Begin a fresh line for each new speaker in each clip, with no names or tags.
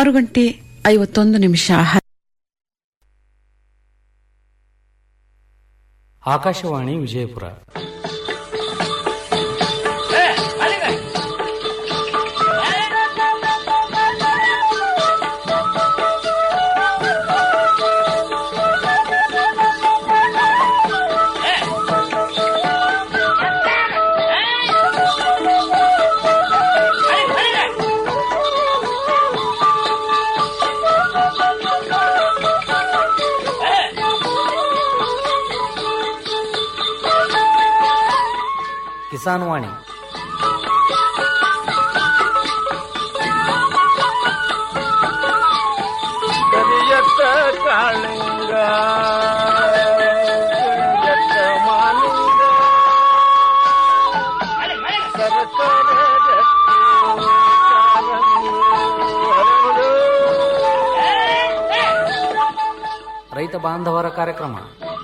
ಆರು ಗಂಟೆ ಐವತ್ತೊಂದು ನಿಮಿಷ
ಆಕಾಶವಾಣಿ ವಿಜಯಪುರ ಕಿಸಾನ್ ವಾಣಿ
ಕರಿಯತ್ತ ಕಾಳಿಂಗ ಕರಿಯತ್ತ ಮಾಲಿಂಗ ಸರಕಾರ
ರೈತ ಬಾಂಧವರ ಕಾರ್ಯಕ್ರಮ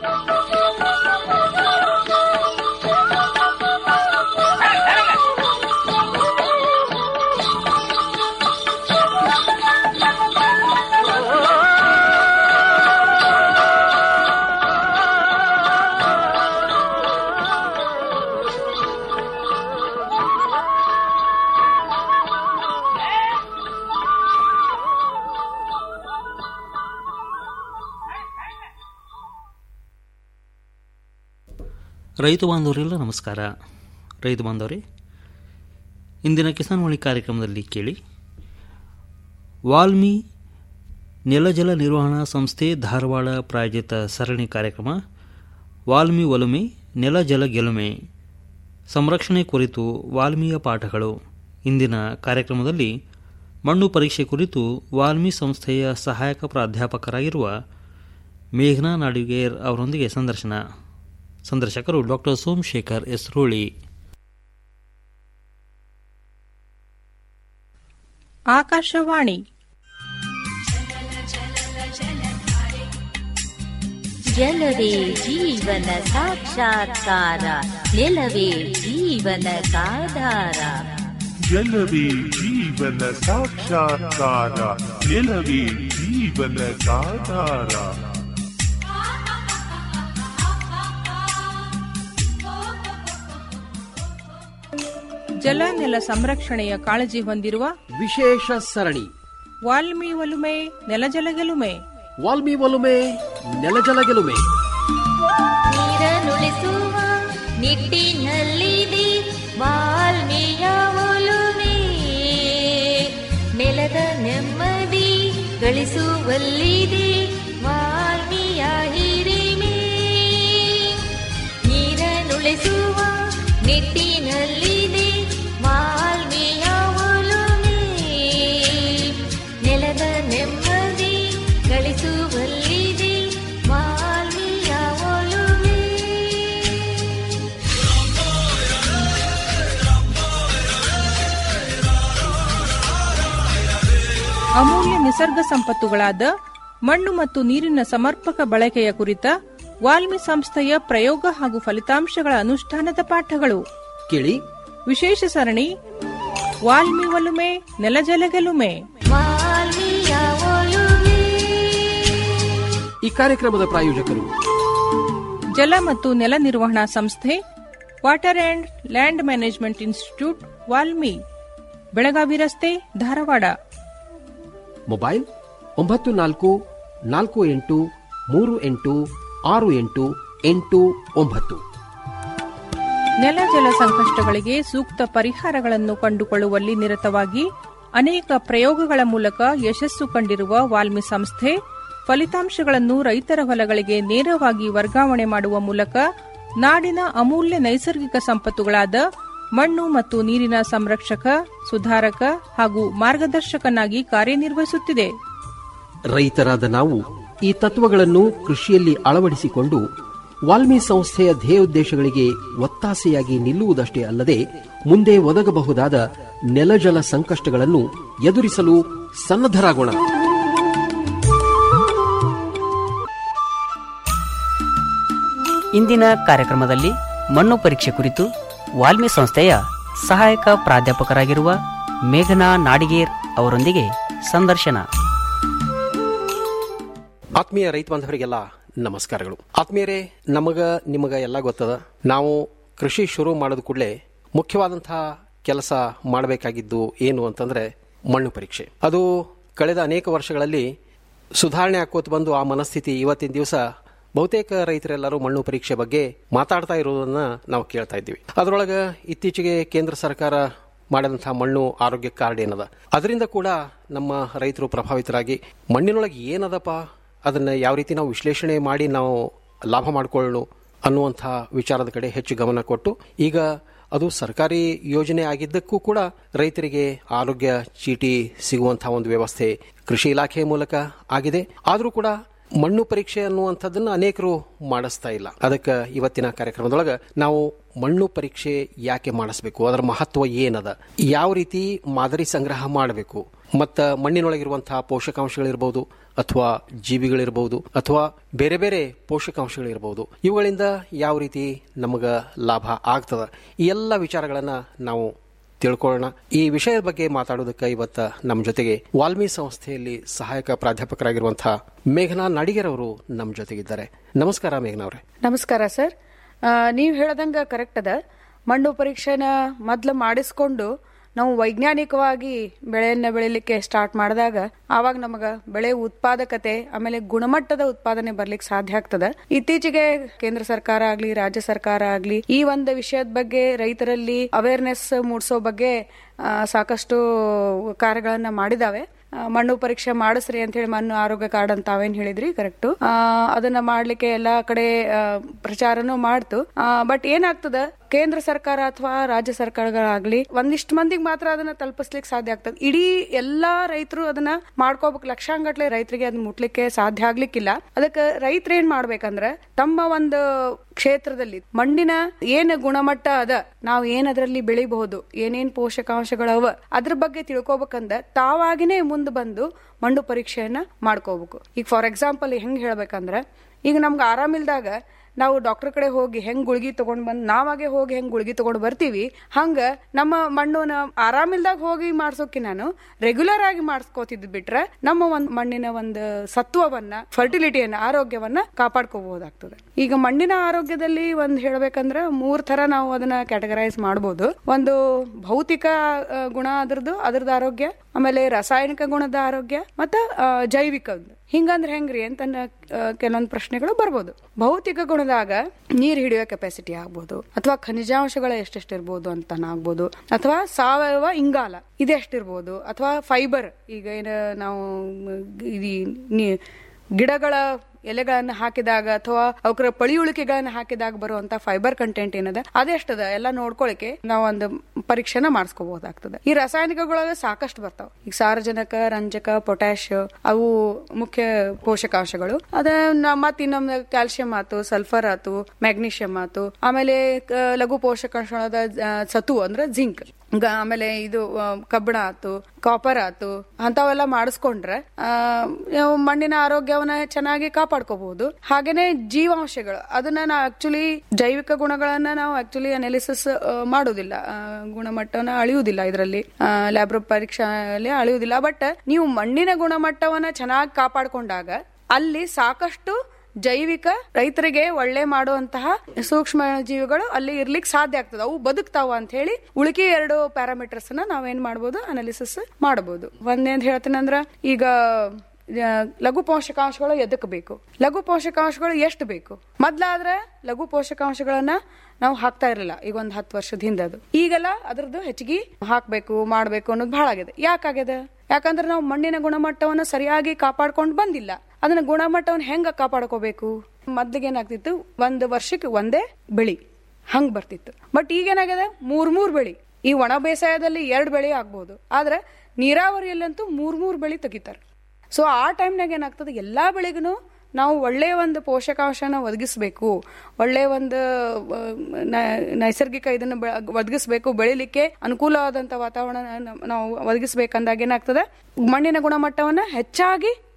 ರೈತ ಬಾಂಧವರೆಲ್ಲ ನಮಸ್ಕಾರ ರೈತ ಬಾಂಧವರೇ ಇಂದಿನ ಕಿಸಾನ್ ವಾಣಿ ಕಾರ್ಯಕ್ರಮದಲ್ಲಿ ಕೇಳಿ ವಾಲ್ಮಿ ನೆಲಜಲ ನಿರ್ವಹಣಾ ಸಂಸ್ಥೆ ಧಾರವಾಡ ಪ್ರಾಯೋಜಿತ ಸರಣಿ ಕಾರ್ಯಕ್ರಮ ವಾಲ್ಮಿ ಒಲುಮೆ ನೆಲ ಜಲ ಗೆಲುಮೆ ಸಂರಕ್ಷಣೆ ಕುರಿತು ವಾಲ್ಮೀಯ ಪಾಠಗಳು ಇಂದಿನ ಕಾರ್ಯಕ್ರಮದಲ್ಲಿ ಮಣ್ಣು ಪರೀಕ್ಷೆ ಕುರಿತು ವಾಲ್ಮಿ ಸಂಸ್ಥೆಯ ಸಹಾಯಕ ಪ್ರಾಧ್ಯಾಪಕರಾಗಿರುವ ಮೇಘನಾ ನಾಡಿಗೇರ್ ಅವರೊಂದಿಗೆ ಸಂದರ್ಶನ ಸಂದರ್ಶಕರು ಡಾಕ್ಟರ್ ಸೋಮಶೇಖರ್ ಎಸ್ರೋಳಿ
ಆಕಾಶವಾಣಿ
ಜಲವೇ ಜೀವನ ಸಾಕ್ಷಾತ್ಕಾರ ನೆಲವೇ ಜೀವನದಾಧಾರ
ಜಲವೇ ಜೀವನ ಸಾಕ್ಷಾತ್ಕಾರ ನೆಲವೇ ಜೀವನದಾಧಾರ
ಜಲ ನೆಲ ಸಂರಕ್ಷಣೆಯ ಕಾಳಜಿ ಹೊಂದಿರುವ
ವಿಶೇಷ ಸರಣಿ
ವಾಲ್ಮಿ ಒಲುಮೆ ನೆಲಜಲ ಗೆಲುಮೆ
ವಾಲ್ಮಿ ಒಲುಮೆ ನೆಲಜಲ ಗೆಲುಮೆ
ನೀರನ್ನುಳಿಸುವ ನಿಟ್ಟಿನಲ್ಲಿದೆ ವಾಲ್ಮೀಯ ಒಲುಮೆ ನೆಲದ ನೆಮ್ಮದಿ ಗಳಿಸುವಲ್ಲಿದೆ ವಾಲ್ಮೀಯ ಹಿರಿಮೆ ನೀರನ್ನುಳಿಸುವ ನಿಟ್ಟಿನಲ್ಲಿದೆ ವಾಲ್ಮೀಯ ಒಲುಮೆ ನೆಲದ ನೆಮ್ಮದಿ ಗಳಿಸುವಲ್ಲಿದೆ ವಾಲ್ಮೀಯ ಒಲುಮೆ
ಅಮೂಲ್ಯ ನಿಸರ್ಗ ಸಂಪತ್ತುಗಳಾದ ಮಣ್ಣು ಮತ್ತು ನೀರಿನ ಸಮರ್ಪಕ ಬಳಕೆಯ ಕುರಿತ ವಾಲ್ಮಿ ಸಂಸ್ಥೆಯ ಪ್ರಯೋಗ ಹಾಗೂ ಫಲಿತಾಂಶಗಳ ಅನುಷ್ಠಾನದ ಪಾಠಗಳು
ಕೇಳಿ
ವಿಶೇಷ ಸರಣಿ ವಾಲ್ಮಿ ಒಲುಮೆ ನೆಲಜಲ ಗೆಲುಮೆ
ವಾಲ್ಮೀಯ ಒಲುಮೆ
ಈ ಕಾರ್ಯಕ್ರಮದ ಪ್ರಾಯೋಜಕರು
ಜಲ ಮತ್ತು ನೆಲ ನಿರ್ವಹಣಾ ಸಂಸ್ಥೆ water and land management institute WALMI Belagavi ರಸ್ತೆ ಧಾರವಾಡ
ಮೊಬೈಲ್ ಒಂಬತ್ತು ನಾಲ್ಕು ನಾಲ್ಕು ಎಂಟು ಮೂರು ಎಂಟು ಆರು ಎಂಟು ಎಂಟು ಒಂಬತ್ತು
ನೆಲ ಜಲ ಸಂಕಷ್ಟಗಳಿಗೆ ಸೂಕ್ತ ಪರಿಹಾರಗಳನ್ನು ಕಂಡುಕೊಳ್ಳುವಲ್ಲಿ ನಿರತವಾಗಿ ಅನೇಕ ಪ್ರಯೋಗಗಳ ಮೂಲಕ ಯಶಸ್ಸು ಕಂಡಿರುವ ವಾಲ್ಮಿ ಸಂಸ್ಥೆ ಫಲಿತಾಂಶಗಳನ್ನು ರೈತರ ಹೊಲಗಳಿಗೆ ನೇರವಾಗಿ ವರ್ಗಾವಣೆ ಮಾಡುವ ಮೂಲಕ ನಾಡಿನ ಅಮೂಲ್ಯ ನೈಸರ್ಗಿಕ ಸಂಪತ್ತುಗಳಾದ ಮಣ್ಣು ಮತ್ತು ನೀರಿನ ಸಂರಕ್ಷಕ ಸುಧಾರಕ ಹಾಗೂ ಮಾರ್ಗದರ್ಶಕನಾಗಿ ಕಾರ್ಯನಿರ್ವಹಿಸುತ್ತಿದೆ
ರೈತರಾದ ನಾವು ಈ ತತ್ವಗಳನ್ನು ಕೃಷಿಯಲ್ಲಿ ಅಳವಡಿಸಿಕೊಂಡು ವಾಲ್ಮಿ ಸಂಸ್ಥೆಯ ಧ್ಯೇಯೋದ್ದೇಶಗಳಿಗೆ ಒತ್ತಾಸೆಯಾಗಿ ನಿಲ್ಲುವುದಷ್ಟೇ ಅಲ್ಲದೆ ಮುಂದೆ ಒದಗಬಹುದಾದ ನೆಲಜಲ ಸಂಕಷ್ಟಗಳನ್ನು ಎದುರಿಸಲು ಸನ್ನದ್ಧರಾಗೋಣ
ಇಂದಿನ ಕಾರ್ಯಕ್ರಮದಲ್ಲಿ ಮಣ್ಣು ಪರೀಕ್ಷೆ ಕುರಿತು ವಾಲ್ಮಿ ಸಂಸ್ಥೆಯ ಸಹಾಯಕ ಪ್ರಾಧ್ಯಾಪಕರಾಗಿರುವ ಮೇಘನಾ ನಾಡಿಗೇರ್ ಅವರೊಂದಿಗೆ ಸಂದರ್ಶನ
ಆತ್ಮೀಯ ರೈತ ಬಾಂಧವರಿಗೆಲ್ಲ ನಮಸ್ಕಾರಗಳು ಆತ್ಮೀಯರೇ ನಮಗ ನಿಮಗ ಎಲ್ಲ ಗೊತ್ತದ ನಾವು ಕೃಷಿ ಶುರು ಮಾಡೋದ ಕೂಡಲೇ ಮುಖ್ಯವಾದಂತಹ ಕೆಲಸ ಮಾಡಬೇಕಾಗಿದ್ದು ಏನು ಅಂತಂದ್ರೆ ಮಣ್ಣು ಪರೀಕ್ಷೆ ಅದು ಕಳೆದ ಅನೇಕ ವರ್ಷಗಳಲ್ಲಿ ಸುಧಾರಣೆ ಆಕೋತ ಬಂದು ಆ ಮನಸ್ಥಿತಿ ಇವತ್ತಿನ ದಿವಸ ಬಹುತೇಕ ರೈತರೆಲ್ಲರೂ ಮಣ್ಣು ಪರೀಕ್ಷೆ ಬಗ್ಗೆ ಮಾತಾಡ್ತಾ ಇರೋದನ್ನ ನಾವು ಕೇಳ್ತಾ ಇದ್ದೀವಿ ಅದರೊಳಗೆ ಇತ್ತೀಚೆಗೆ ಕೇಂದ್ರ ಸರ್ಕಾರ ಮಾಡಿದಂತಹ ಮಣ್ಣು ಆರೋಗ್ಯ ಕಾರ್ಡ್ ಏನದ ಅದರಿಂದ ಕೂಡ ನಮ್ಮ ರೈತರು ಪ್ರಭಾವಿತರಾಗಿ ಮಣ್ಣಿನೊಳಗೆ ಏನದಪ್ಪ ಅದನ್ನ ಯಾವ ರೀತಿ ನಾವು ವಿಶ್ಲೇಷಣೆ ಮಾಡಿ ನಾವು ಲಾಭ ಮಾಡಿಕೊಳ್ಳೋಣ ಅನ್ನುವಂಥ ವಿಚಾರದ ಕಡೆ ಹೆಚ್ಚು ಗಮನ ಕೊಟ್ಟು ಈಗ ಅದು ಸರ್ಕಾರಿ ಯೋಜನೆ ಆಗಿದ್ದಕ್ಕೂ ಕೂಡ ರೈತರಿಗೆ ಆರೋಗ್ಯ ಚೀಟಿ ಸಿಗುವಂತಹ ಒಂದು ವ್ಯವಸ್ಥೆ ಕೃಷಿ ಇಲಾಖೆ ಮೂಲಕ ಆಗಿದೆ ಆದರೂ ಕೂಡ ಮಣ್ಣು ಪರೀಕ್ಷೆ ಅನ್ನುವಂಥದ್ದನ್ನ ಅನೇಕರು ಮಾಡಿಸ್ತಾ ಇಲ್ಲ ಅದಕ್ಕೆ ಇವತ್ತಿನ ಕಾರ್ಯಕ್ರಮದೊಳಗೆ ನಾವು ಮಣ್ಣು ಪರೀಕ್ಷೆ ಯಾಕೆ ಮಾಡಿಸ್ಬೇಕು ಅದರ ಮಹತ್ವ ಏನದ ಯಾವ ರೀತಿ ಮಾದರಿ ಸಂಗ್ರಹ ಮಾಡಬೇಕು ಮತ್ತು ಮಣ್ಣಿನೊಳಗಿರುವಂತಹ ಪೋಷಕಾಂಶಗಳಿರ್ಬೋದು ಅಥವಾ ಜೀವಿಗಳಿರ್ಬೋದು ಅಥವಾ ಬೇರೆ ಬೇರೆ ಪೋಷಕಾಂಶಗಳಿರ್ಬೋದು ಇವುಗಳಿಂದ ಯಾವ ರೀತಿ ನಮಗ ಲಾಭ ಆಗ್ತದ ಈ ಎಲ್ಲ ವಿಚಾರಗಳನ್ನ ನಾವು ತಿಳ್ಕೊಳ್ಳೋಣ ಈ ವಿಷಯದ ಬಗ್ಗೆ ಮಾತಾಡೋದಕ್ಕೆ ಇವತ್ತ ನಮ್ಮ ಜೊತೆಗೆ ವಾಲ್ಮಿ ಸಂಸ್ಥೆಯಲ್ಲಿ ಸಹಾಯಕ ಪ್ರಾಧ್ಯಾಪಕರಾಗಿರುವಂತಹ ಮೇಘನಾ ನಾಡಿಗರ್ ಅವರು ನಮ್ಮ ಜೊತೆಗಿದ್ದಾರೆ ನಮಸ್ಕಾರ ಮೇಘನಾ ಅವರೇ
ನಮಸ್ಕಾರ ಸರ್ ನೀವು ಹೇಳ್ದಂಗ ಕರೆಕ್ಟ್ ಅದ ಮಣ್ಣು ಪರೀಕ್ಷೆನ ಮೊದ್ಲು ಮಾಡಿಸ್ಕೊಂಡು ನಾವು ವೈಜ್ಞಾನಿಕವಾಗಿ ಬೆಳೆಯನ್ನ ಬೆಳಿಲಿಕ್ಕೆ ಸ್ಟಾರ್ಟ್ ಮಾಡಿದಾಗ ಆವಾಗ ನಮಗ ಬೆಳೆ ಉತ್ಪಾದಕತೆ ಆಮೇಲೆ ಗುಣಮಟ್ಟದ ಉತ್ಪಾದನೆ ಬರ್ಲಿಕ್ಕೆ ಸಾಧ್ಯ ಆಗ್ತದ ಇತ್ತೀಚೆಗೆ ಕೇಂದ್ರ ಸರ್ಕಾರ ಆಗ್ಲಿ ರಾಜ್ಯ ಸರ್ಕಾರ ಆಗ್ಲಿ ಈ ಒಂದು ವಿಷಯದ ಬಗ್ಗೆ ರೈತರಲ್ಲಿ ಅವೇರ್ನೆಸ್ ಮೂಡಿಸೋ ಬಗ್ಗೆ ಆ, ಸಾಕಷ್ಟು ಕಾರ್ಯಗಳನ್ನ ಮಾಡಿದಾವೆ ಆ, ಮಣ್ಣು ಪರೀಕ್ಷೆ ಮಾಡಿಸ್ರಿ ಅಂತ ಹೇಳಿ ಮಣ್ಣು ಆರೋಗ್ಯ ಕಾರ್ಡ್ ಅಂತ ತಾವೇನ್ ಹೇಳಿದ್ರಿ ಕರೆಕ್ಟ್ ಅದನ್ನ ಮಾಡ್ಲಿಕ್ಕೆ ಎಲ್ಲಾ ಕಡೆ ಆ, ಪ್ರಚಾರನೂ ಮಾಡ್ತು ಬಟ್ ಏನಾಗ್ತದ ಕೇಂದ್ರ ಸರ್ಕಾರ ಅಥವಾ ರಾಜ್ಯ ಸರ್ಕಾರಗಳಾಗ್ಲಿ ಒಂದಿಷ್ಟು ಮಂದಿಗೆ ಮಾತ್ರ ಅದನ್ನ ತಲುಪಿಸ್ಲಿಕ್ಕೆ ಸಾಧ್ಯ ಆಗ್ತದೆ ಇಡೀ ಎಲ್ಲಾ ರೈತರು ಅದನ್ನ ಮಾಡ್ಕೋಬೇಕು ಲಕ್ಷಾಂಗಟ್ಲೆ ರೈತರಿಗೆ ಅದನ್ನ ಮುಟ್ಲಿಕ್ಕೆ ಸಾಧ್ಯ ಆಗ್ಲಿಕ್ಕಿಲ್ಲ ಅದಕ್ಕೆ ರೈತರು ಏನ್ ಮಾಡ್ಬೇಕಂದ್ರೆ ತಮ್ಮ ಒಂದು ಕ್ಷೇತ್ರದಲ್ಲಿ ಮಣ್ಣಿನ ಏನ್ ಗುಣಮಟ್ಟ ಅದ ನಾವು ಏನ್ ಅದರಲ್ಲಿ ಬೆಳಿಬಹುದು ಏನೇನ್ ಪೋಷಕಾಂಶಗಳವ ಅದ್ರ ಬಗ್ಗೆ ತಿಳ್ಕೊಬೇಕಂದ ತಾವಾಗಿನೇ ಮುಂದೆ ಬಂದು ಮಣ್ಣು ಪರೀಕ್ಷೆಯನ್ನ ಮಾಡ್ಕೋಬೇಕು ಈಗ ಫಾರ್ ಎಕ್ಸಾಂಪಲ್ ಹೆಂಗ್ ಹೇಳ್ಬೇಕಂದ್ರ ಈಗ ನಮ್ಗೆ ಆರಾಮಿಲ್ದಾಗ ನಾವು ಡಾಕ್ಟರ್ ಕಡೆ ಹೋಗಿ ಹೆಂಗ್ ಗುಳ್ಗಿ ತಗೊಂಡ್ ಬಂದ್ ನಾವಾಗೆ ಹೋಗಿ ಹೆಂಗ್ ಗುಳ್ಗಿ ತಗೊಂಡ್ ಬರ್ತೀವಿ ಹಂಗ ನಮ್ಮ ಮಣ್ಣುನ ಆರಾಮಿಲ್ದಾಗ ಹೋಗಿ ಮಾಡ್ಸೋಕೆ ನಾನು ರೆಗ್ಯುಲರ್ ಆಗಿ ಮಾಡಿಸ್ಕೋತಿದ್ ಬಿಟ್ರೆ ನಮ್ಮ ಒಂದ್ ಮಣ್ಣಿನ ಒಂದು ಸತ್ವವನ್ನ ಫರ್ಟಿಲಿಟಿಯನ್ನ ಆರೋಗ್ಯವನ್ನ ಕಾಪಾಡ್ಕೋಬಹುದಾಗ್ತದೆ ಈಗ ಮಣ್ಣಿನ ಆರೋಗ್ಯದಲ್ಲಿ ಒಂದ್ ಹೇಳ್ಬೇಕಂದ್ರ ಮೂರ್ ತರ ನಾವು ಅದನ್ನ ಕ್ಯಾಟಗರೈಸ್ ಮಾಡಬಹುದು ಒಂದು ಭೌತಿಕ ಆ, ಗುಣ ಅದ್ರದ್ದು ಅದ್ರದ್ದು ಆರೋಗ್ಯ ಆಮೇಲೆ ರಾಸಾಯನಿಕ ಗುಣದ ಆರೋಗ್ಯ ಮತ್ತ ಆ, ಜೈವಿಕ ಹಿಂಗಂದ್ರೆ ಹೆಂಗ್ರಿ ಅಂತ ಕೆಲವೊಂದು ಪ್ರಶ್ನೆಗಳು ಬರ್ಬೋದು ಭೌತಿಕ ಗುಣದಾಗ ನೀರ್ ಹಿಡಿಯೋ ಕೆಪಾಸಿಟಿ ಆಗ್ಬೋದು ಅಥವಾ ಖನಿಜಾಂಶಗಳ ಎಷ್ಟೆಷ್ಟು ಇರ್ಬೋದು ಅಂತ ಆಗ್ಬೋದು ಅಥವಾ ಸಾವಯವ ಇಂಗಾಲ ಇದೆಷ್ಟಿರ್ಬೋದು ಅಥವಾ ಫೈಬರ್ ಈಗ ಏನ ನಾವು ಈ ನೀ- ಗಿಡಗಳ ಎಲೆಗಳನ್ನ ಹಾಕಿದಾಗ ಅಥವಾ ಅವಕ್ರ ಪಳಿಯುಳಿಕೆಗಳನ್ನ ಹಾಕಿದಾಗ ಬರುವಂತ ಫೈಬರ್ ಕಂಟೆಂಟ್ ಏನದ ಅದೆಷ್ಟದ ಎಲ್ಲ ನೋಡ್ಕೊಳಕ್ಕೆ ನಾವು ಒಂದು ಪರೀಕ್ಷೆನ ಮಾಡಿಸ್ಕೋಬಹುದಾಗ್ತದೆ ಈ ರಾಸಾಯನಿಕಗಳೊಳಗೆ ಸಾಕಷ್ಟು ಬರ್ತಾವ ಈಗ ಸಾರಜನಕ ರಂಜಕ ಪೊಟ್ಯಾಶ್ ಅವು ಮುಖ್ಯ ಪೋಷಕಾಂಶಗಳು ಅದ ಮತ್ ಇನ್ನೊಮ್ಮೆ ಕ್ಯಾಲ್ಸಿಯಂ ಆತು ಸಲ್ಫರ್ ಆತು ಮ್ಯಾಗ್ನೀಷಿಯಂ ಆತು ಆಮೇಲೆ ಕ- ಲಘು ಪೋಷಕಾಂಶಗಳಾದ ಆ, ಸತು ಅಂದ್ರೆ ಜಿಂಕ್ ಗ- ಆಮೇಲೆ ಇದು ಆ, ಕಬ್ಬಣ ಆತು ಕಾಪರ್ ಆತು ಅಂತವೆಲ್ಲ ಮಾಡಿಸ್ಕೊಂಡ್ರೆ ಆ, ನಾವು ಮಣ್ಣಿನ ಆರೋಗ್ಯವನ್ನ ಚೆನ್ನಾಗಿ ಕಾಪಾಡ್ಕೋಬಹುದು ಹಾಗೇನೆ ಜೀವಾಂಶಗಳು ಅದನ್ನ ನಾವು ಆಕ್ಚುಲಿ ಜೈವಿಕ ಗುಣಗಳನ್ನ ನಾವು ಆಕ್ಚುಲಿ ಅನಾಲಿಸಿಸ್ ಮಾಡುವುದಿಲ್ಲ ಆ, ಗುಣಮಟ್ಟವನ್ನ ಅಳಿಯುವುದಿಲ್ಲ ಇದರಲ್ಲಿ ಲ್ಯಾಬ್ರೋ ಪರೀಕ್ಷೆಯಲ್ಲಿ ಅಳಿಯುವುದಿಲ್ಲ ಬಟ್ ನೀವು ಮಣ್ಣಿನ ಗುಣಮಟ್ಟವನ್ನ ಚೆನ್ನಾಗಿ ಕಾಪಾಡ್ಕೊಂಡಾಗ ಅಲ್ಲಿ ಸಾಕಷ್ಟು ಜೈವಿಕ ರೈತರಿಗೆ ಒಳ್ಳೆ ಮಾಡುವಂತಹ ಸೂಕ್ಷ್ಮ ಜೀವಿಗಳು ಅಲ್ಲಿ ಇರ್ಲಿಕ್ಕೆ ಸಾಧ್ಯ ಆಗ್ತದೆ ಅವು ಬದುಕ್ತಾವ ಅಂತ ಹೇಳಿ ಉಳಿಕೆ ಎರಡು ಪ್ಯಾರಾಮೀಟರ್ಸ್ ನ ನಾವೇನ್ ಮಾಡ್ಬೋದು ಅನಾಲಿಸಿಸ್ ಮಾಡಬಹುದು ಒಂದೇನ್ ಹೇಳ್ತೀನಂದ್ರ ಈಗ ಆ, ಲಘು ಪೋಷಕಾಂಶಗಳು ಎದಕ್ ಬೇಕು ಲಘು ಪೋಷಕಾಂಶಗಳು ಎಷ್ಟು ಬೇಕು ಮೊದ್ಲಾದ್ರೆ ಲಘು ಪೋಷಕಾಂಶಗಳನ್ನ ನಾವು ಹಾಕ್ತಾ ಇರಲಿಲ್ಲ ಈಗ ಒಂದ್ ಹತ್ತು ವರ್ಷದ ಹಿಂದೆ ಅದು ಈಗೆಲ್ಲ ಅದ್ರದ್ದು ಹೆಚ್ಚಿಗೆ ಹಾಕ್ಬೇಕು ಮಾಡ್ಬೇಕು ಅನ್ನೋದು ಬಹಳ ಆಗಿದೆ ಯಾಕಾಗ್ಯದ ಯಾಕಂದ್ರೆ ನಾವು ಮಣ್ಣಿನ ಗುಣಮಟ್ಟವನ್ನು ಸರಿಯಾಗಿ ಕಾಪಾಡ್ಕೊಂಡು ಬಂದಿಲ್ಲ ಅದನ್ನ ಗುಣಮಟ್ಟವನ್ನು ಹೆಂಗ ಕಾಪಾಡ್ಕೋಬೇಕು ಮೊದ್ಲಿಗೆ ಏನಾಗ್ತಿತ್ತು ಒಂದ್ ವರ್ಷಕ್ಕೆ ಒಂದೇ ಬೆಳಿ ಹಂಗ್ ಬರ್ತಿತ್ತು ಬಟ್ ಈಗ ಏನಾಗಿದೆ ಮೂರ್ ಮೂರ್ ಬೆಳಿ ಈ ಒಣ ಬೇಸಾಯದಲ್ಲಿ ಎರಡ್ ಬೆಳೆ ಆಗ್ಬಹುದು ಆದ್ರೆ ನೀರಾವರಿಯಲ್ಲಂತೂ ಮೂರ್ ಮೂರ್ ಬೆಳಿ ತೆಗಿತಾರೆ ಸೊ ಆ ಟೈಮ್ನಾಗ ಏನಾಗ್ತದೆ ಎಲ್ಲಾ ಬೆಳೆಗೂ ನಾವು ಒಳ್ಳೆಯ ಒಂದು ಪೋಷಕಾಂಶನ ಒದಗಿಸ್ಬೇಕು ಒಳ್ಳೆಯ ಒಂದು ಆ, ನ- ನೈಸರ್ಗಿಕ ಇದನ್ನ ಬೆ- ಒದಗಿಸ್ಬೇಕು ಬೆಳಿಲಿಕ್ಕೆ ಅನುಕೂಲವಾದಂತ ವಾತಾವರಣ ನಾವು ಒದಗಿಸ್ಬೇಕಂದಾಗ ಏನಾಗ್ತದೆ ಮಣ್ಣಿನ ಗುಣಮಟ್ಟವನ್ನ ಹೆಚ್ಚಾಗಿ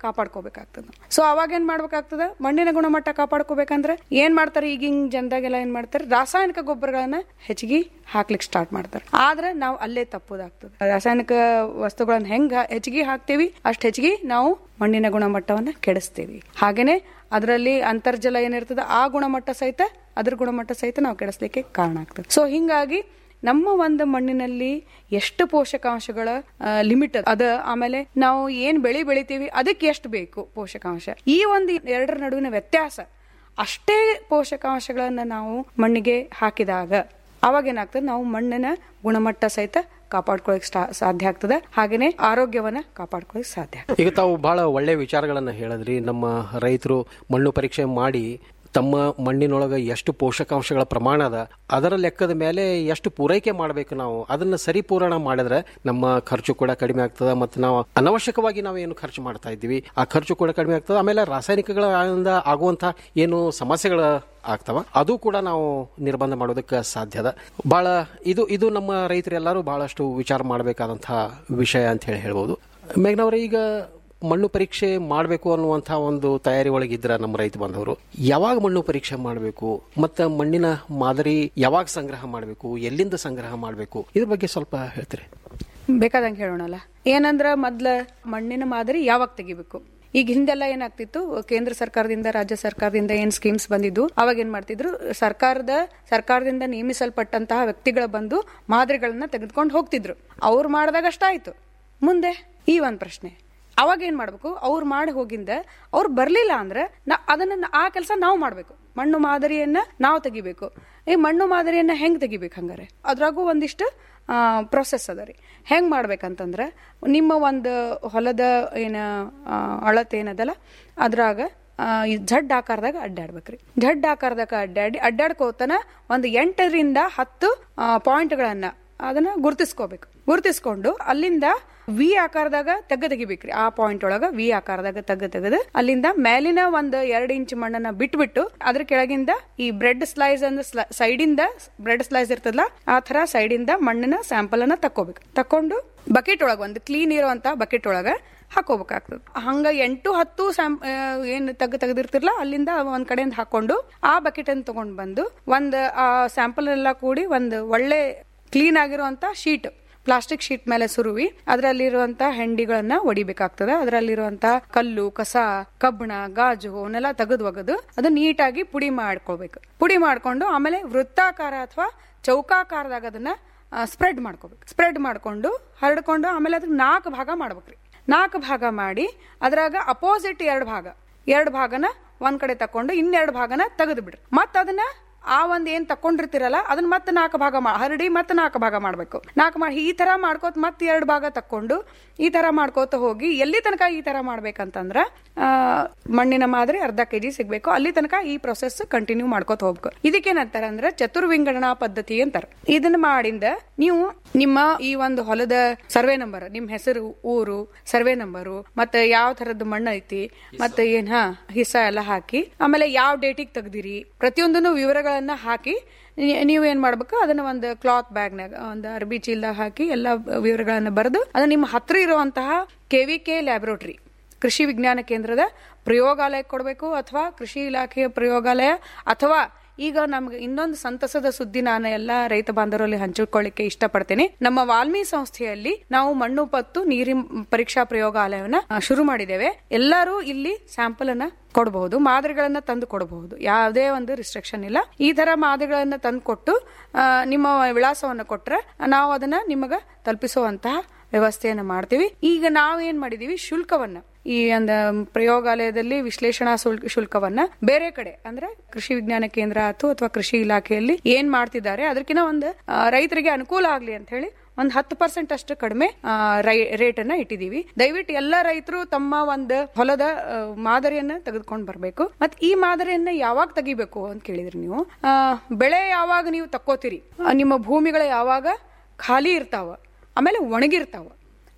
ಕಾಪಾಡ್ಕೋಬೇಕಾಗ್ತದೆ ಸೊ ಅವಾಗ ಏನ್ ಮಾಡ್ಬೇಕಾಗ್ತದ ಮಣ್ಣಿನ ಗುಣಮಟ್ಟ ಕಾಪಾಡ್ಕೋಬೇಕಂದ್ರೆ ಏನ್ ಮಾಡ್ತಾರೆ ಈಗಿನ ಜನದಾಗೆಲ್ಲ ಏನ್ ಮಾಡ್ತಾರೆ ರಾಸಾಯನಿಕ ಗೊಬ್ಬರಗಳನ್ನ ಹೆಚ್ಚಿಗೆ ಹಾಕ್ಲಿಕ್ಕೆ ಸ್ಟಾರ್ಟ್ ಮಾಡ್ತಾರೆ ಆದ್ರೆ ನಾವು ಅಲ್ಲೇ ತಪ್ಪೋದಾಗ್ತದೆ ರಾಸಾಯನಿಕ ವಸ್ತುಗಳನ್ನ ಹೆಂಗ್ ಹೆಚ್ಚಿಗೆ ಹಾಕ್ತೀವಿ ಅಷ್ಟ್ ಹೆಚ್ಚಿಗೆ ನಾವು ಮಣ್ಣಿನ ಗುಣಮಟ್ಟವನ್ನ ಕೆಡಿಸ್ತೀವಿ ಹಾಗೇನೆ ಅದರಲ್ಲಿ ಅಂತರ್ಜಲ ಏನಿರ್ತದೆ ಆ ಗುಣಮಟ್ಟ ಸಹಿತ ಅದ್ರ ಗುಣಮಟ್ಟ ಸಹಿತ ನಾವು ಕೆಡಿಸ್ಲಿಕ್ಕೆ ಕಾರಣ ಆಗ್ತದೆ ಸೊ ಹಿಂಗಾಗಿ ನಮ್ಮ ಒಂದು ಮಣ್ಣಿನಲ್ಲಿ ಎಷ್ಟು ಪೋಷಕಾಂಶಗಳ ಲಿಮಿಟ್ ಅದ ಆಮೇಲೆ ನಾವು ಏನ್ ಬೆಳಿ ಬೆಳಿತೀವಿ ಅದಕ್ಕೆ ಎಷ್ಟು ಬೇಕು ಪೋಷಕಾಂಶ ಈ ಒಂದು ಎರಡರ ನಡುವಿನ ವ್ಯತ್ಯಾಸ ಅಷ್ಟೇ ಪೋಷಕಾಂಶಗಳನ್ನ ನಾವು ಮಣ್ಣಿಗೆ ಹಾಕಿದಾಗ ಅವಾಗ ಏನಾಗ್ತದೆ ನಾವು ಮಣ್ಣಿನ ಗುಣಮಟ್ಟ ಸಹಿತ ಕಾಪಾಡ್ಕೊಳಕ್ ಸಾಧ್ಯ ಆಗ್ತದೆ ಹಾಗೇನೆ ಆರೋಗ್ಯವನ್ನ ಕಾಪಾಡ್ಕೊಳಕ್ ಸಾಧ್ಯ
ಈಗ ತಾವು ಬಹಳ ಒಳ್ಳೆ ವಿಚಾರಗಳನ್ನು ಹೇಳಿದ್ರಿ ನಮ್ಮ ರೈತರು ಮಣ್ಣು ಪರೀಕ್ಷೆ ಮಾಡಿ ತಮ್ಮ ಮಣ್ಣಿನೊಳಗೆ ಎಷ್ಟು ಪೋಷಕಾಂಶಗಳ ಪ್ರಮಾಣ ಅದ ಅದರ ಲೆಕ್ಕದ ಮೇಲೆ ಎಷ್ಟು ಪೂರೈಕೆ ಮಾಡಬೇಕು ನಾವು ಅದನ್ನ ಸರಿಪೂರಣ ಮಾಡಿದ್ರೆ ನಮ್ಮ ಖರ್ಚು ಕೂಡ ಕಡಿಮೆ ಆಗ್ತದೆ ಮತ್ತು ನಾವು ಅನವಶ್ಯಕವಾಗಿ ನಾವು ಏನು ಖರ್ಚು ಮಾಡ್ತಾ ಇದ್ದೀವಿ ಆ ಖರ್ಚು ಕೂಡ ಕಡಿಮೆ ಆಗ್ತದೆ ಆಮೇಲೆ ರಾಸಾಯನಿಕಗಳಿಂದ ಆಗುವಂತಹ ಏನು ಸಮಸ್ಯೆಗಳ ಆಗ್ತಾವ ಅದು ಕೂಡ ನಾವು ನಿರ್ಬಂಧ ಮಾಡೋದಕ್ಕೆ ಸಾಧ್ಯ ಅದ ಬಹಳ ಇದು ಇದು ನಮ್ಮ ರೈತರೆಲ್ಲರೂ ಬಹಳಷ್ಟು ವಿಚಾರ ಮಾಡಬೇಕಾದಂತಹ ವಿಷಯ ಅಂತ ಹೇಳಿ ಹೇಳ್ಬೋದು ಮೇಘನವ್ರೆ ಈಗ ಮಣ್ಣು ಪರೀಕ್ಷೆ ಮಾಡಬೇಕು ಅನ್ನುವಂಥ ಒಂದು ತಯಾರಿ ಒಳಗಿದ್ರ ನಮ್ಮ ರೈತ ಬಾಂಧವರು ಯಾವಾಗ ಮಣ್ಣು ಪರೀಕ್ಷೆ ಮಾಡಬೇಕು ಮತ್ತು ಮಣ್ಣಿನ ಮಾದರಿ ಯಾವಾಗ ಸಂಗ್ರಹ ಮಾಡಬೇಕು ಎಲ್ಲಿಂದ ಸಂಗ್ರಹ ಮಾಡಬೇಕು ಇದ್ರ ಬಗ್ಗೆ ಸ್ವಲ್ಪ ಹೇಳ್ತೀರಿ
ಬೇಕಾದಂಗೆ ಹೇಳೋಣಲ್ಲ ಏನಂದ್ರ ಮೊದ್ಲ ಮಣ್ಣಿನ ಮಾದರಿ ಯಾವಾಗ ತೆಗಿಬೇಕು ಈಗ ಹಿಂದೆಲ್ಲ ಏನಾಗ್ತಿತ್ತು ಕೇಂದ್ರ ಸರ್ಕಾರದಿಂದ ರಾಜ್ಯ ಸರ್ಕಾರದಿಂದ ಏನ್ ಸ್ಕೀಮ್ಸ್ ಬಂದಿದ್ದು ಅವಾಗ ಏನ್ ಮಾಡ್ತಿದ್ರು ಸರ್ಕಾರದ ಸರ್ಕಾರದಿಂದ ನೇಮಿಸಲ್ಪಟ್ಟಂತಹ ವ್ಯಕ್ತಿಗಳ ಬಂದು ಮಾದರಿಗಳನ್ನ ತೆಗೆದುಕೊಂಡು ಹೋಗ್ತಿದ್ರು ಅವ್ರು ಮಾಡಿದಾಗ ಅಷ್ಟಾಯ್ತು ಮುಂದೆ ಈ ಒಂದ್ ಪ್ರಶ್ನೆ ಅವಾಗ ಏನ್ ಮಾಡ್ಬೇಕು ಅವ್ರು ಮಾಡಿ ಹೋಗಿಂದ ಅವ್ರು ಬರ್ಲಿಲ್ಲ ಅಂದ್ರೆ ನಾ ಅದನ್ನ ಆ ಕೆಲಸ ನಾವು ಮಾಡ್ಬೇಕು ಮಣ್ಣು ಮಾದರಿಯನ್ನ ನಾವು ತೆಗಿಬೇಕು ಈ ಮಣ್ಣು ಮಾದರಿಯನ್ನ ಹೆಂಗ್ ತೆಗಿಬೇಕು ಹಂಗಾರೆ ಅದ್ರಾಗೂ ಒಂದಿಷ್ಟು ಪ್ರೊಸೆಸ್ ಅದ ರೀ ಹೆಂಗ್ ಮಾಡ್ಬೇಕಂತಂದ್ರ ನಿಮ್ಮ ಒಂದು ಹೊಲದ ಏನ ಆ, ಅಳತೆ ಏನದಲ್ಲ ಅದ್ರಾಗ ಆ, ಈ ಝಡ್ ಆಕಾರದಾಗ ಅಡ್ಡಾಡ್ಬೇಕ್ರಿ ಝಡ್ ಆಕಾರದಾಗ ಅಡ್ಡಾಡಿ ಅಡ್ಡಾಡ್ಕೋತನ ಒಂದು ಎಂಟರಿಂದ ಹತ್ತು ಪಾಯಿಂಟ್ಗಳನ್ನ ಅದನ್ನ ಗುರ್ತಿಸ್ಕೋಬೇಕು ಗುರ್ತಿಸ್ಕೊಂಡು ಅಲ್ಲಿಂದ ವಿ ಆಕಾರದಾಗ ತೆಗ್ಗ ತೆಗಿಬೇಕ್ರಿ ಆ ಪಾಯಿಂಟ್ ಒಳಗ ವಿ ಆಕಾರದಾಗ ತೆಗ್ಗ ತೆಗೆದು ಅಲ್ಲಿಂದ ಮೇಲಿನ ಒಂದ್ ಎರಡ್ ಇಂಚ್ ಮಣ್ಣನ್ನ ಬಿಟ್ಬಿಟ್ಟು ಅದ್ರ ಕೆಳಗಿಂದ ಈ ಬ್ರೆಡ್ ಸ್ಲೈಸ್ ಅಂದ ಸೈಡಿಂದ ಬ್ರೆಡ್ ಸ್ಲೈಸ್ ಇರ್ತದಲ್ಲ ಆ ತರ ಸೈಡಿಂದ ಮಣ್ಣಿನ ಸ್ಯಾಂಪಲ್ ಅನ್ನ ತಕ್ಕೋಬೇಕು ತಕೊಂಡು ಬಕೆಟ್ ಒಳಗ ಒಂದು ಕ್ಲೀನ್ ಇರುವಂತ ಬಕೆಟ್ ಒಳಗ ಹಾಕೋಬೇಕಾಗ್ತದೆ ಹಂಗ ಎಂಟು ಹತ್ತು ಸ್ಯಾಂ ಆ, ಏನ್ ತೆಗ್ ತೆಗೆದಿರ್ತಿರ್ಲ ಅಲ್ಲಿಂದ ಒಂದ್ ಕಡೆಯಿಂದ ಹಾಕೊಂಡು ಆ ಬಕೆಟ್ ಅನ್ನು ತಗೊಂಡ್ ಬಂದು ಒಂದ್ ಆ ಸ್ಯಾಂಪಲ್ ಎಲ್ಲ ಕೂಡಿ ಒಂದು ಒಳ್ಳೆ ಕ್ಲೀನ್ ಆಗಿರುವಂತ ಶೀಟ್ ಪ್ಲಾಸ್ಟಿಕ್ ಶೀಟ್ ಮೇಲೆ ಸುರುವಿ ಅದರಲ್ಲಿರುವಂತ ಹೆಂಡಿಗಳನ್ನ ಹೊಡಿಬೇಕಾಗ್ತದೆ ಅದರಲ್ಲಿರುವಂತ ಕಲ್ಲು ಕಸ ಕಬ್ಬಣ ಗಾಜು ಅವನ್ನೆಲ್ಲ ತೆಗೆದು ಒಗೆದು ಅದು ನೀಟಾಗಿ ಪುಡಿ ಮಾಡ್ಕೊಳ್ಬೇಕು ಪುಡಿ ಮಾಡ್ಕೊಂಡು ಆಮೇಲೆ ವೃತ್ತಾಕಾರ ಅಥವಾ ಚೌಕಾಕಾರದಾಗ ಅದನ್ನ ಸ್ಪ್ರೆಡ್ ಮಾಡ್ಕೋಬೇಕು ಸ್ಪ್ರೆಡ್ ಮಾಡ್ಕೊಂಡು ಹರಡ್ಕೊಂಡು ಆಮೇಲೆ ಅದಕ್ಕೆ ನಾಲ್ಕು ಭಾಗ ಮಾಡ್ಬೇಕ್ರಿ ನಾಲ್ಕು ಭಾಗ ಮಾಡಿ ಅದ್ರಾಗ ಅಪೋಸಿಟ್ ಎರಡು ಭಾಗ ಎರಡು ಭಾಗನ ಒಂದ್ ಕಡೆ ತಕೊಂಡು ಇನ್ನೆರಡು ಭಾಗನ ತೆಗೆದು ಬಿಡ್ರಿ ಮತ್ತ ಅದನ್ನ ಆ ಒಂದ್ ಏನ್ ತಕೊಂಡಿರ್ತಿರಲ್ಲ ಅದನ್ನ ಮತ್ತೆ ನಾಲ್ಕು ಭಾಗ ಮಾ- ಹರಡಿ ಮತ್ತೆ ನಾಲ್ಕು ಭಾಗ ಮಾಡ್ಬೇಕು ನಾಲ್ಕು ಮಾಡಿ ಈ ತರ ಮಾಡ್ಕೋತ ಮತ್ತೆ ಎರಡು ಭಾಗ ತಕೊಂಡು ಈ ತರ ಮಾಡ್ಕೋತ ಹೋಗಿ ಎಲ್ಲಿ ತನಕ ಈ ತರ ಮಾಡ್ಬೇಕಂತಂದ್ರ ಆ, ಮಣ್ಣಿನ ಮಾದರಿ ಅರ್ಧ ಕೆಜಿ ಸಿಗ್ಬೇಕು ಅಲ್ಲಿ ತನಕ ಈ ಪ್ರೊಸೆಸ್ ಕಂಟಿನ್ಯೂ ಮಾಡ್ಕೋತ ಹೋಗ್ಬೇಕು ಇದಕ್ಕೇನಂತಾರ ಅಂದ್ರೆ ಚತುರ್ವಿಂಗಡಣಾ ಪದ್ಧತಿ ಅಂತಾರ ಇದನ್ನ ಮಾಡಿಂದ ನೀವು ನಿಮ್ಮ ಈ ಒಂದು ಹೊಲದ ಸರ್ವೆ ನಂಬರ್ ನಿಮ್ ಹೆಸರು ಊರು ಸರ್ವೆ ನಂಬರು ಮತ್ತೆ ಯಾವ ತರದ್ದು ಮಣ್ಣು ಐತಿ ಮತ್ತೆ ಏನ್ ಹಾ ಹಿಸ್ಸ ಎಲ್ಲ ಹಾಕಿ ಆಮೇಲೆ ಯಾವ ಡೇಟಿಗೆ ತೆಗ್ದಿರಿ ಪ್ರತಿಯೊಂದನ್ನು ವಿವರಗಳನ್ನ ಹಾಕಿ ನೀ- ನೀವು ಏನ್ ಮಾಡ್ಬೇಕು ಅದನ್ನ ಒಂದು ಕ್ಲಾತ್ ಬ್ಯಾಗ್ನಾಗ ಒಂದು ಅರ್ಬಿ ಚೀಲದಾಗ ಹಾಕಿ ಎಲ್ಲ ವಿವರಗಳನ್ನ ಬರೆದು ಅದು ನಿಮ್ಮ ಹತ್ರ ಇರುವಂತಹ ಕೆವಿಕೆ ಲ್ಯಾಬ್ರೋಟರಿ ಕೃಷಿ ವಿಜ್ಞಾನ ಕೇಂದ್ರದ ಪ್ರಯೋಗಾಲಯಕ್ಕೆ ಕೊಡಬೇಕು ಅಥವಾ ಕೃಷಿ ಇಲಾಖೆಯ ಪ್ರಯೋಗಾಲಯ ಅಥವಾ ಈಗ ನಮ್ಗೆ ಇನ್ನೊಂದು ಸಂತಸದ ಸುದ್ದಿ ನಾನು ಎಲ್ಲ ರೈತ ಬಾಂಧವರಲ್ಲಿ ಹಂಚಿಕೊಳ್ಳಿಕ್ಕೆ ಇಷ್ಟಪಡ್ತೇನೆ ನಮ್ಮ ವಾಲ್ಮಿ ಸಂಸ್ಥೆಯಲ್ಲಿ ನಾವು ಮಣ್ಣು ಪತ್ತು ನೀರಿನ ಪರೀಕ್ಷಾ ಪ್ರಯೋಗಾಲಯವನ್ನ ಆ, ಶುರು ಮಾಡಿದ್ದೇವೆ ಎಲ್ಲರೂ ಇಲ್ಲಿ ಸ್ಯಾಂಪಲ್ ಅನ್ನ ಕೊಡಬಹುದು ಮಾದರಿಗಳನ್ನ ತಂದು ಕೊಡಬಹುದು ಯಾವುದೇ ಒಂದು ರಿಸ್ಟ್ರಿಕ್ಷನ್ ಇಲ್ಲ ಈ ತರ ಮಾದರಿಗಳನ್ನ ತಂದು ಕೊಟ್ಟು ಆ, ನಿಮ್ಮ ವಿಳಾಸವನ್ನ ಕೊಟ್ರೆ ನಾವು ಅದನ್ನ ನಿಮಗ ತಲುಪಿಸುವಂತಹ ವ್ಯವಸ್ಥೆಯನ್ನ ಮಾಡ್ತೀವಿ ಈಗ ನಾವು ಏನ್ ಮಾಡಿದೀವಿ ಶುಲ್ಕವನ್ನ ಈ ಒಂದು ಪ್ರಯೋಗಾಲಯದಲ್ಲಿ ವಿಶ್ಲೇಷಣಾ ಶುಲ್ಕ ಶುಲ್ಕವನ್ನ ಬೇರೆ ಕಡೆ ಅಂದ್ರೆ ಕೃಷಿ ವಿಜ್ಞಾನ ಕೇಂದ್ರ ಆಯ್ತು ಅಥವಾ ಕೃಷಿ ಇಲಾಖೆಯಲ್ಲಿ ಏನ್ ಮಾಡ್ತಿದ್ದಾರೆ ಅದಕ್ಕಿಂತ ಒಂದು ಆ, ರೈತರಿಗೆ ಅನುಕೂಲ ಆಗ್ಲಿ ಅಂತ ಹೇಳಿ ಒಂದ್ ಹತ್ತು ಪರ್ಸೆಂಟ್ ಅಷ್ಟು ಕಡಿಮೆ ರೇಟ್ ಅನ್ನ ಇಟ್ಟಿದೀವಿ ದಯವಿಟ್ಟು ಎಲ್ಲ ರೈತರು ತಮ್ಮ ಒಂದು ಹೊಲದ ಆ, ಮಾದರಿಯನ್ನ ತೆಗೆದುಕೊಂಡು ಬರ್ಬೇಕು ಮತ್ ಈ ಮಾದರಿಯನ್ನ ಯಾವಾಗ ತೆಗಿಬೇಕು ಅಂತ ಕೇಳಿದ್ರಿ ನೀವು ಆ, ಬೆಳೆ ಯಾವಾಗ ನೀವು ತಕ್ಕೋತೀರಿ ಆ, ನಿಮ್ಮ ಭೂಮಿಗಳು ಯಾವಾಗ ಖಾಲಿ ಇರ್ತಾವ ಆಮೇಲೆ ಒಣಗಿರ್ತಾವ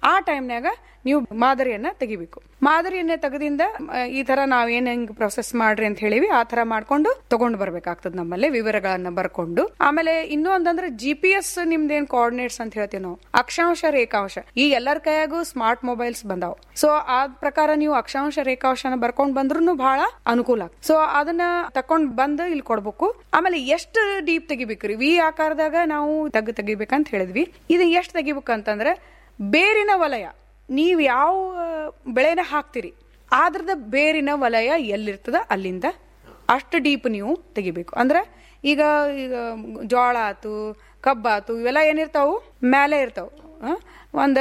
ಆ ಟೈಮ್ನಾಗ ನೀವು ಮಾದರಿಯನ್ನ ತೆಗಿಬೇಕು ಮಾದರಿಯನ್ನ ತೆಗೆದಿಂದ ಆ, ಈ ತರ ನಾವೇನ್ ಹೆಂಗ್ ಪ್ರೊಸೆಸ್ ಮಾಡ್ರಿ ಅಂತ ಹೇಳಿವಿ ಆ ತರ ಮಾಡ್ಕೊಂಡು ತಗೊಂಡು ಬರ್ಬೇಕಾಗ್ತದ ನಮ್ಮಲ್ಲಿ ವಿವರಗಳನ್ನ ಬರ್ಕೊಂಡು ಆಮೇಲೆ ಇನ್ನೂ ಒಂದಂದ್ರೆ ಜಿ ಪಿ ಎಸ್ ನಿಮ್ದೇನ್ ಕೋಆರ್ಡಿನೇಟ್ಸ್ ಅಂತ ಹೇಳ್ತೀವಿ ನಾವು ಅಕ್ಷಾಂಶ ರೇಖಾಂಶ ಈ ಎಲ್ಲರ ಕೈಯಾಗೂ ಸ್ಮಾರ್ಟ್ ಮೊಬೈಲ್ಸ್ ಬಂದಾವ್ ಸೊ ಆ ಪ್ರಕಾರ ನೀವು ಅಕ್ಷಾಂಶ ರೇಖಾಂಶನ ಬರ್ಕೊಂಡ್ ಬಂದ್ರು ಬಹಳ ಅನುಕೂಲ ಆಗ್ತದೆ ಸೊ ಅದನ್ನ ತಕೊಂಡ್ ಬಂದು ಇಲ್ಲಿ ಕೊಡ್ಬೇಕು ಆಮೇಲೆ ಎಷ್ಟು ಡೀಪ್ ತೆಗಿಬೇಕ್ರಿ ವಿ ಆಕಾರದಾಗ ನಾವು ತಗ್ ತೆಗಿಬೇಕಂತ ಹೇಳಿದ್ವಿ ಇದು ಎಷ್ಟು ತೆಗಿಬೇಕಂತಂದ್ರೆ ಬೇರಿನ ವಲಯ ನೀವು ಯಾವ ಬೆಳೆನ ಹಾಕ್ತಿರಿ ಆದ್ರದ ಬೇರಿನ ವಲಯ ಎಲ್ಲಿರ್ತದ ಅಲ್ಲಿಂದ ಅಷ್ಟು ಡೀಪ್ ನೀವು ತೆಗಿಬೇಕು ಅಂದ್ರೆ ಈಗ ಈಗ ಜೋಳ ಆತು ಕಬ್ಬಾತು ಇವೆಲ್ಲ ಏನಿರ್ತಾವು ಮೇಲೆ ಇರ್ತಾವ ಒಂದ್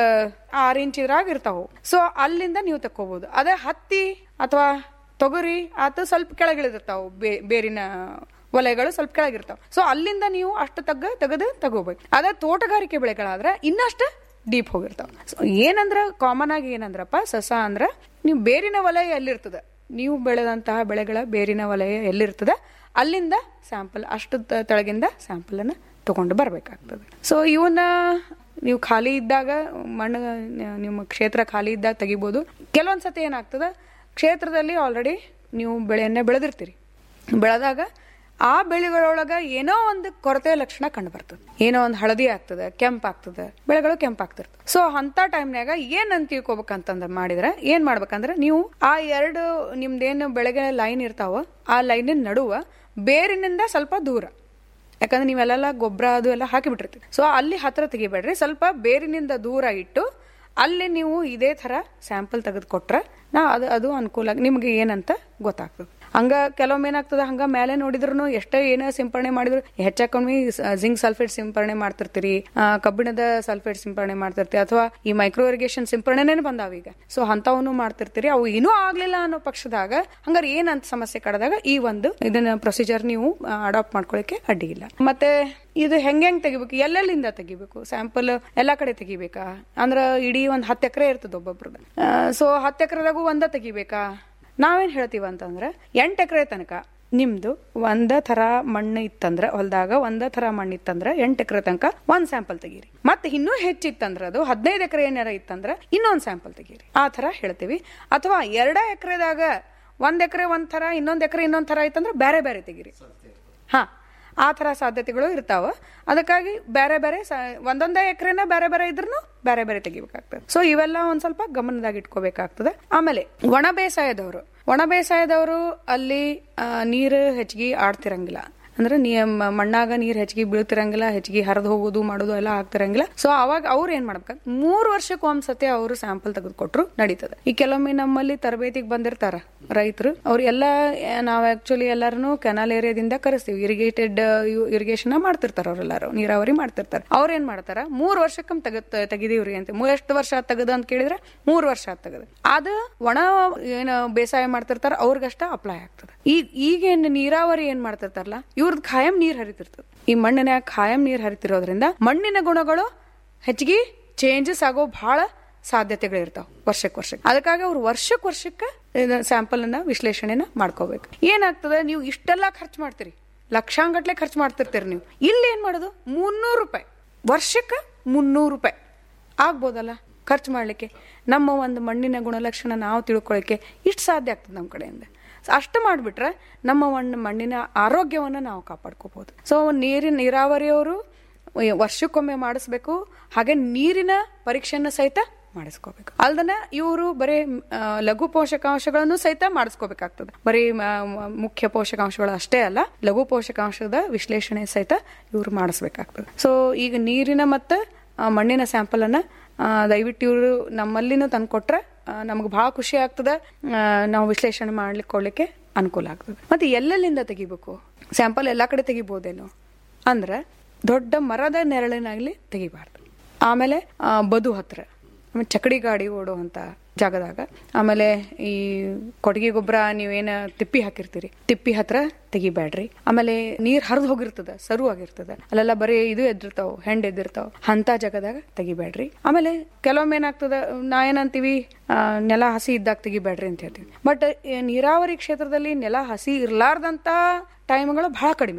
ಆರ್ ಇಂಚ್ ಇದ್ರಾಗ ಇರ್ತಾವು ಸೊ ಅಲ್ಲಿಂದ ನೀವು ತಕ್ಕೋಬಹುದು ಅದೇ ಹತ್ತಿ ಅಥವಾ ತೊಗರಿ ಆತು ಸ್ವಲ್ಪ ಕೆಳಗಿಳಿದಿರ್ತಾವು ಬೇ ಬೇರಿನ ವಲಯಗಳು ಸ್ವಲ್ಪ ಕೆಳಗಿರ್ತಾವ ಸೊ ಅಲ್ಲಿಂದ ನೀವು ಅಷ್ಟು ತಗ್ಗ ತೆಗೆದು ತಗೋಬೇಕು ಅದೇ ತೋಟಗಾರಿಕೆ ಬೆಳೆಗಳಾದ್ರೆ ಇನ್ನಷ್ಟು ಡೀಪ್ ಹೋಗಿರ್ತಾವ ಸೊ ಏನಂದ್ರ ಕಾಮನ್ ಆಗಿ ಏನಂದ್ರಪ್ಪ ಸಸ ಅಂದ್ರ ನೀವು ಬೇರಿನ ವಲಯ ಎಲ್ಲಿರ್ತದ ನೀವು ಬೆಳೆದಂತಹ ಬೆಳೆಗಳ ಬೇರಿನ ವಲಯ ಎಲ್ಲಿರ್ತದ ಅಲ್ಲಿಂದ ಸ್ಯಾಂಪಲ್ ಅಷ್ಟು ತ- ತೆಳಗಿಂದ ಸ್ಯಾಂಪಲ್ ಅನ್ನ ತಗೊಂಡು ಬರ್ಬೇಕಾಗ್ತದೆ ಸೊ ಇವನ್ನ ನೀವು ಖಾಲಿ ಇದ್ದಾಗ ಮಣ್ಣು ನಿಮ್ಮ ಕ್ಷೇತ್ರ ಖಾಲಿ ಇದ್ದಾಗ ತೆಗಿಬೋದು ಕೆಲವೊಂದ್ಸತಿ ಏನಾಗ್ತದ ಕ್ಷೇತ್ರದಲ್ಲಿ ಆಲ್ರೆಡಿ ನೀವು ಬೆಳೆಯನ್ನೇ ಬೆಳೆದಿರ್ತೀರಿ ಬೆಳೆದಾಗ ಆ ಬೆಳೆಗಳೊಳಗ ಏನೋ ಒಂದು ಕೊರತೆ ಲಕ್ಷಣ ಕಂಡು ಬರ್ತದೆ ಏನೋ ಒಂದು ಹಳದಿ ಆಗ್ತದೆ ಕೆಂಪ್ ಆಗ್ತದೆ ಬೆಳೆಗಳು ಕೆಂಪ್ ಆಗ್ತಿರ್ತದೆ ಸೊ ಅಂತ ಟೈಮ್ನಾಗ ಏನ್ ಅಂತ ತಿಳ್ಕೊಬೇಕಂತಂದ್ರೆ ಮಾಡಿದ್ರೆ ಏನ್ ಮಾಡ್ಬೇಕಂದ್ರೆ ನೀವು ಆ ಎರಡು ನಿಮ್ದೇನು ಬೆಳೆಗೆ ಲೈನ್ ಇರ್ತಾವ ಆ ಲೈನಿನ ನಡುವ ಬೇರಿನಿಂದ ಸ್ವಲ್ಪ ದೂರ ಯಾಕಂದ್ರೆ ನೀವೆಲ್ಲ ಗೊಬ್ಬರ ಅದು ಎಲ್ಲ ಹಾಕಿಬಿಟ್ಟಿರ್ತೀವಿ ಸೊ ಅಲ್ಲಿ ಹತ್ರ ತೆಗಿಬೇಡ್ರಿ ಸ್ವಲ್ಪ ಬೇರಿನಿಂದ ದೂರ ಇಟ್ಟು ಅಲ್ಲಿ ನೀವು ಇದೇ ತರ ಸ್ಯಾಂಪಲ್ ತೆಗೆದು ಕೊಟ್ರೆ ನಾ ಅದು ಅದು ಅನುಕೂಲ ಆಗಿ ನಿಮ್ಗೆ ಏನಂತ ಗೊತ್ತಾಗ್ತದೆ ಹಂಗ ಕೆಲವೊಮ್ಮೆ ಏನಾಗ್ತದ ಹಂಗ ಮೇಲೆ ನೋಡಿದ್ರು ಎಷ್ಟೇ ಏನೇ ಸಿಂಪರಣೆ ಮಾಡಿದ್ರು ಹೆಚ್ಚ ಕಮ್ಮಿ ಜಿಂಕ್ ಸಲ್ಫೇಟ್ ಸಿಂಪರಣೆ ಮಾಡ್ತಿರ್ತೀರಿ ಆ, ಕಬ್ಬಿಣದ ಸಲ್ಫೇಟ್ ಸಿಂಪರಣೆ ಮಾಡ್ತಿರ್ತೀರಿ ಅಥವಾ ಈ ಮೈಕ್ರೋ ಇರಿಗೇಷನ್ ಸಿಂಪರಣೆನೇ ಬಂದಾವ ಈಗ ಸೊ ಅಂತವನು ಮಾಡ್ತಿರ್ತೀರಿ ಅವು ಏನೂ ಆಗ್ಲಿಲ್ಲ ಅನ್ನೋ ಪಕ್ಷದಾಗ ಹಂಗಾರೆ ಏನಂತ ಸಮಸ್ಯೆ ಕಡದಾಗ ಈ ಒಂದು ಇದನ್ನ ಪ್ರೊಸೀಜರ್ ನೀವು ಅಡಾಪ್ಟ್ ಮಾಡ್ಕೊಳಕ್ಕೆ ಅಡ್ಡಿ ಇಲ್ಲ ಮತ್ತೆ ಇದು ಹೆಂಗ್ ಹೆಂಗ್ ತೆಗಿಬೇಕು ಎಲ್ಲೆಲ್ಲಿಂದ ತೆಗಿಬೇಕು ಸ್ಯಾಂಪಲ್ ಎಲ್ಲಾ ಕಡೆ ತೆಗಿಬೇಕಾ ಅಂದ್ರ ಇಡೀ ಒಂದ್ ಹತ್ತು ಎಕರೆ ಇರ್ತದ ಒಬ್ಬೊಬ್ರದ ಸೊ ಹತ್ತು ಎಕರೆದಾಗೂ ಒಂದ ತೆಗಿಬೇಕಾ ನಾವೇನ್ ಹೇಳ್ತೀವ ಅಂತಂದ್ರ ಎಂಟ್ ಎಕರೆ ತನಕ ನಿಮ್ದು ಒಂದ ತರ ಮಣ್ಣು ಇತ್ತಂದ್ರ ಹೊಲದಾಗ ಒಂದ ತರ ಮಣ್ಣು ಇತ್ತಂದ್ರ ಎಂಟ್ ಎಕರೆ ತನಕ ಒಂದ್ ಸ್ಯಾಂಪಲ್ ತೆಗೀರಿ ಮತ್ತೆ ಇನ್ನೂ ಹೆಚ್ಚಿತ್ತಂದ್ರ ಅದು ಹದಿನೈದು ಎಕರೆ ಏನಾರ ಇತ್ತಂದ್ರ ಇನ್ನೊಂದ್ ಸ್ಯಾಂಪಲ್ ತೆಗೀರಿ ಆ ತರ ಹೇಳ್ತೀವಿ ಅಥವಾ ಎರಡ ಎಕರೆದಾಗ ಒಂದ್ ಎಕರೆ ಒಂದ್ ತರ ಇನ್ನೊಂದ್ ಎಕರೆ ಇನ್ನೊಂದ್ ತರ ಇತ್ತಂದ್ರ ಬೇರೆ ಬೇರೆ ತೆಗೀರಿ ಹಾ ಆ ಥರ ಸಾಧ್ಯತೆಗಳು ಇರ್ತಾವ ಅದಕ್ಕಾಗಿ ಬೇರೆ ಬೇರೆ ಸ- ಒಂದೊಂದೇ ಎಕರೆನ ಬೇರೆ ಬೇರೆ ಇದ್ರೂ ಬೇರೆ ಬೇರೆ ತೆಗಿಬೇಕಾಗ್ತದೆ ಸೊ ಇವೆಲ್ಲ ಒಂದ್ ಸ್ವಲ್ಪ ಗಮನದಾಗ ಇಟ್ಕೋಬೇಕಾಗ್ತದೆ ಆಮೇಲೆ ಒಣ ಬೇಸಾಯದವರು ಒಣ ಬೇಸಾಯದವರು ಅಲ್ಲಿ ಆ, ನೀರು ಹೆಚ್ಚಿಗೆ ಆಡ್ತಿರಂಗಿಲ್ಲ ಅಂದ್ರೆ ನೀ ಮ- ಮಣ್ಣಾಗ ನೀರ್ ಹೆಚ್ಚಿಗೆ ಬೀಳ್ತಿರಂಗಿಲ್ಲ ಹೆಚ್ಚಿಗೆ ಹರಿದು ಹೋಗೋದು ಮಾಡೋದು ಎಲ್ಲ ಆಗ್ತಿರಂಗಿಲ್ಲ ಸೊ ಅವಾಗ ಅವ್ರು ಏನ್ ಮಾಡ್ಬೇಕು ಮೂರ್ ವರ್ಷಕ್ಕೆ ಒಂದ್ಸತಿ ಅವರು ಸ್ಯಾಂಪಲ್ ತೆಗೆದು ಕೊಟ್ರು ನಡೀತದೆ ಈ ಕೆಲವೊಮ್ಮೆ ನಮ್ಮಲ್ಲಿ ತರಬೇತಿಗೆ ಬಂದಿರ್ತಾರ ರೈತರು ಅವ್ರು ಎಲ್ಲ ನಾವ್ ಆಕ್ಚುಲಿ ಎಲ್ಲಾರನು ಕೆನಾಲ್ ಏರಿಯಾದಿಂದ ಕರೆಸ್ತೀವಿ ಇರಿಗೇಟೆಡ್ ಇರಿಗೇಷನ್ ಮಾಡ್ತಿರ್ತಾರ ಅವ್ರೆಲ್ಲಾರು ನೀರಾವರಿ ಮಾಡ್ತಿರ್ತಾರ ಅವ್ರ ಏನ್ ಮಾಡ್ತಾರ ಮೂರ್ ವರ್ಷಕ್ಕಮ್ ತೆಗ ತೆಗಿದೀವ್ರಿ ಅಂತ ಮೂ- ಎಷ್ಟು ವರ್ಷ ಆತ್ ತೆಗದ ಅಂತ ಕೇಳಿದ್ರೆ ಮೂರ್ ವರ್ಷ ಆತ್ ತೆಗದ ಅದು ಒಣ ಏನ ಬೇಸಾಯ ಮಾಡ್ತಿರ್ತಾರ ಅವ್ರಿಗಷ್ಟ ಅಪ್ಲೈ ಆಗ್ತದೆ ಈಗ ಈಗೇನ್ ನೀರಾವರಿ ಏನ್ ಮಾಡ್ತಿರ್ತಾರಲ್ಲ ಇವ್ರದ್ ಖಾಯಂ ನೀರ್ ಹರಿತಿರ್ತದೆ ಈ ಮಣ್ಣಿನ್ಯಾಗ ಖಾಯಂ ನೀರ್ ಹರಿತಿರೋದ್ರಿಂದ ಮಣ್ಣಿನ ಗುಣಗಳು ಹೆಚ್ಚಿಗೆ ಚೇಂಜಸ್ ಆಗೋ ಬಹಳ ಸಾಧ್ಯತೆಗಳಿರ್ತಾವ ವರ್ಷಕ್ಕೆ ವರ್ಷಕ್ಕೆ ಅದಕ್ಕಾಗಿ ಅವ್ರು ವರ್ಷಕ್ಕೆ ವರ್ಷಕ್ಕೆ ಸ್ಯಾಂಪಲ್ ಅನ್ನ ವಿಶ್ಲೇಷಣೆನ ಮಾಡ್ಕೋಬೇಕು ಏನಾಗ್ತದೆ ನೀವು ಇಷ್ಟೆಲ್ಲ ಖರ್ಚು ಮಾಡ್ತೀರಿ ಲಕ್ಷಾಂಗಟ್ಲೆ ಖರ್ಚು ಮಾಡ್ತಿರ್ತೀರಿ ನೀವು ಇಲ್ಲಿ ಏನ್ ಮಾಡೋದು ಮುನ್ನೂರು ರೂಪಾಯಿ ವರ್ಷಕ್ಕೆ ಮುನ್ನೂರು ರೂಪಾಯಿ ಆಗ್ಬೋದಲ್ಲ ಖರ್ಚು ಮಾಡ್ಲಿಕ್ಕೆ ನಮ್ಮ ಒಂದು ಮಣ್ಣಿನ ಗುಣಲಕ್ಷಣ ನಾವು ತಿಳ್ಕೊಳ್ಳಿಕ್ಕೆ ಇಷ್ಟು ಸಾಧ್ಯ ಆಗ್ತದೆ ನಮ್ಮ ಕಡೆಯಿಂದ ಅಷ್ಟು ಮಾಡಿಬಿಟ್ರೆ ನಮ್ಮ ಮಣ್ಣು ಮಣ್ಣಿನ ಆರೋಗ್ಯವನ್ನು ನಾವು ಕಾಪಾಡ್ಕೋಬಹುದು ಸೊ ನೀರಿನ ನೀರಾವರಿಯವರು ವರ್ಷಕ್ಕೊಮ್ಮೆ ಮಾಡಿಸ್ಬೇಕು ಹಾಗೆ ನೀರಿನ ಪರೀಕ್ಷೆಯನ್ನು ಸಹಿತ ಮಾಡಿಸ್ಕೋಬೇಕು ಅಲ್ದನ ಇವರು ಬರೀ ಆ, ಲಘು ಪೋಷಕಾಂಶಗಳನ್ನು ಸಹಿತ ಮಾಡಿಸ್ಕೋಬೇಕಾಗ್ತದೆ ಬರೀ ಮ- ಮ- ಮುಖ್ಯ ಪೋಷಕಾಂಶಗಳು ಅಷ್ಟೇ ಅಲ್ಲ ಲಘು ಪೋಷಕಾಂಶದ ವಿಶ್ಲೇಷಣೆ ಸಹಿತ ಇವರು ಮಾಡಿಸ್ಬೇಕಾಗ್ತದೆ ಸೊ ಈಗ ನೀರಿನ ಮತ್ತು ಆ, ಮಣ್ಣಿನ ಸ್ಯಾಂಪಲ್ ಅನ್ನ ಆ, ದಯವಿಟ್ಟು ಇವರು ನಮ್ಮಲ್ಲಿನೂ ತಂದ್ಕೊಟ್ರೆ ನಮ್ಗೆ ಬಹಳ ಖುಷಿ ಆಗ್ತದೆ ಆ, ನಾವು ವಿಶ್ಲೇಷಣೆ ಮಾಡ್ಲಿಕ್ಕೆ ಕೊಡ್ಲಿಕ್ಕೆ ಅನುಕೂಲ ಆಗ್ತದೆ ಮತ್ತೆ ಎಲ್ಲೆಲ್ಲಿಂದ ತೆಗಿಬೇಕು ಸ್ಯಾಂಪಲ್ ಎಲ್ಲಾ ಕಡೆ ತೆಗಿಬೋದೇನೋ ಅಂದ್ರೆ ದೊಡ್ಡ ಮರದ ನೆರಳಿನಾಗ್ಲಿ ತೆಗಿಬಾರ್ದು ಆಮೇಲೆ ಆ, ಬದು ಹತ್ರ ಆಮೇಲೆ ಚಕಡಿ ಗಾಡಿ ಓಡುವಂತ ಜಾಗದಾಗ ಆಮೇಲೆ ಈ ಕೊಟ್ಟಿಗೆ ಗೊಬ್ಬರ ನೀವೇನ ತಿಪ್ಪಿ ಹಾಕಿರ್ತೀರಿ ತಿಪ್ಪಿ ಹತ್ರ ತೆಗಿಬ್ಯಾಡ್ರಿ ಆಮೇಲೆ ನೀರ್ ಹರಿದು ಹೋಗಿರ್ತದ ಸರು ಆಗಿರ್ತದ ಅಲ್ಲೆಲ್ಲ ಬರೀ ಇದು ಎದ್ದಿರ್ತಾವ ಹೆಂಡ್ ಎದ್ದಿರ್ತಾವ ಅಂತ ಜಾಗದಾಗ ತೆಗಿಬ್ಯಾಡ್ರಿ ಆಮೇಲೆ ಕೆಲವೊಮ್ಮೆ ಏನಾಗ್ತದ ನಾ ಏನಂತೀವಿ ಆ, ನೆಲ ಹಸಿ ಇದ್ದಾಗ ತೆಗಿಬ್ಯಾಡ್ರಿ ಅಂತ ಹೇಳ್ತೀವಿ ಬಟ್ ನೀರಾವರಿ ಕ್ಷೇತ್ರದಲ್ಲಿ ನೆಲ ಹಸಿ ಇರ್ಲಾರ್ದಂತ ಟೈಮ್ಗಳು ಬಹಳ ಕಡಿಮೆ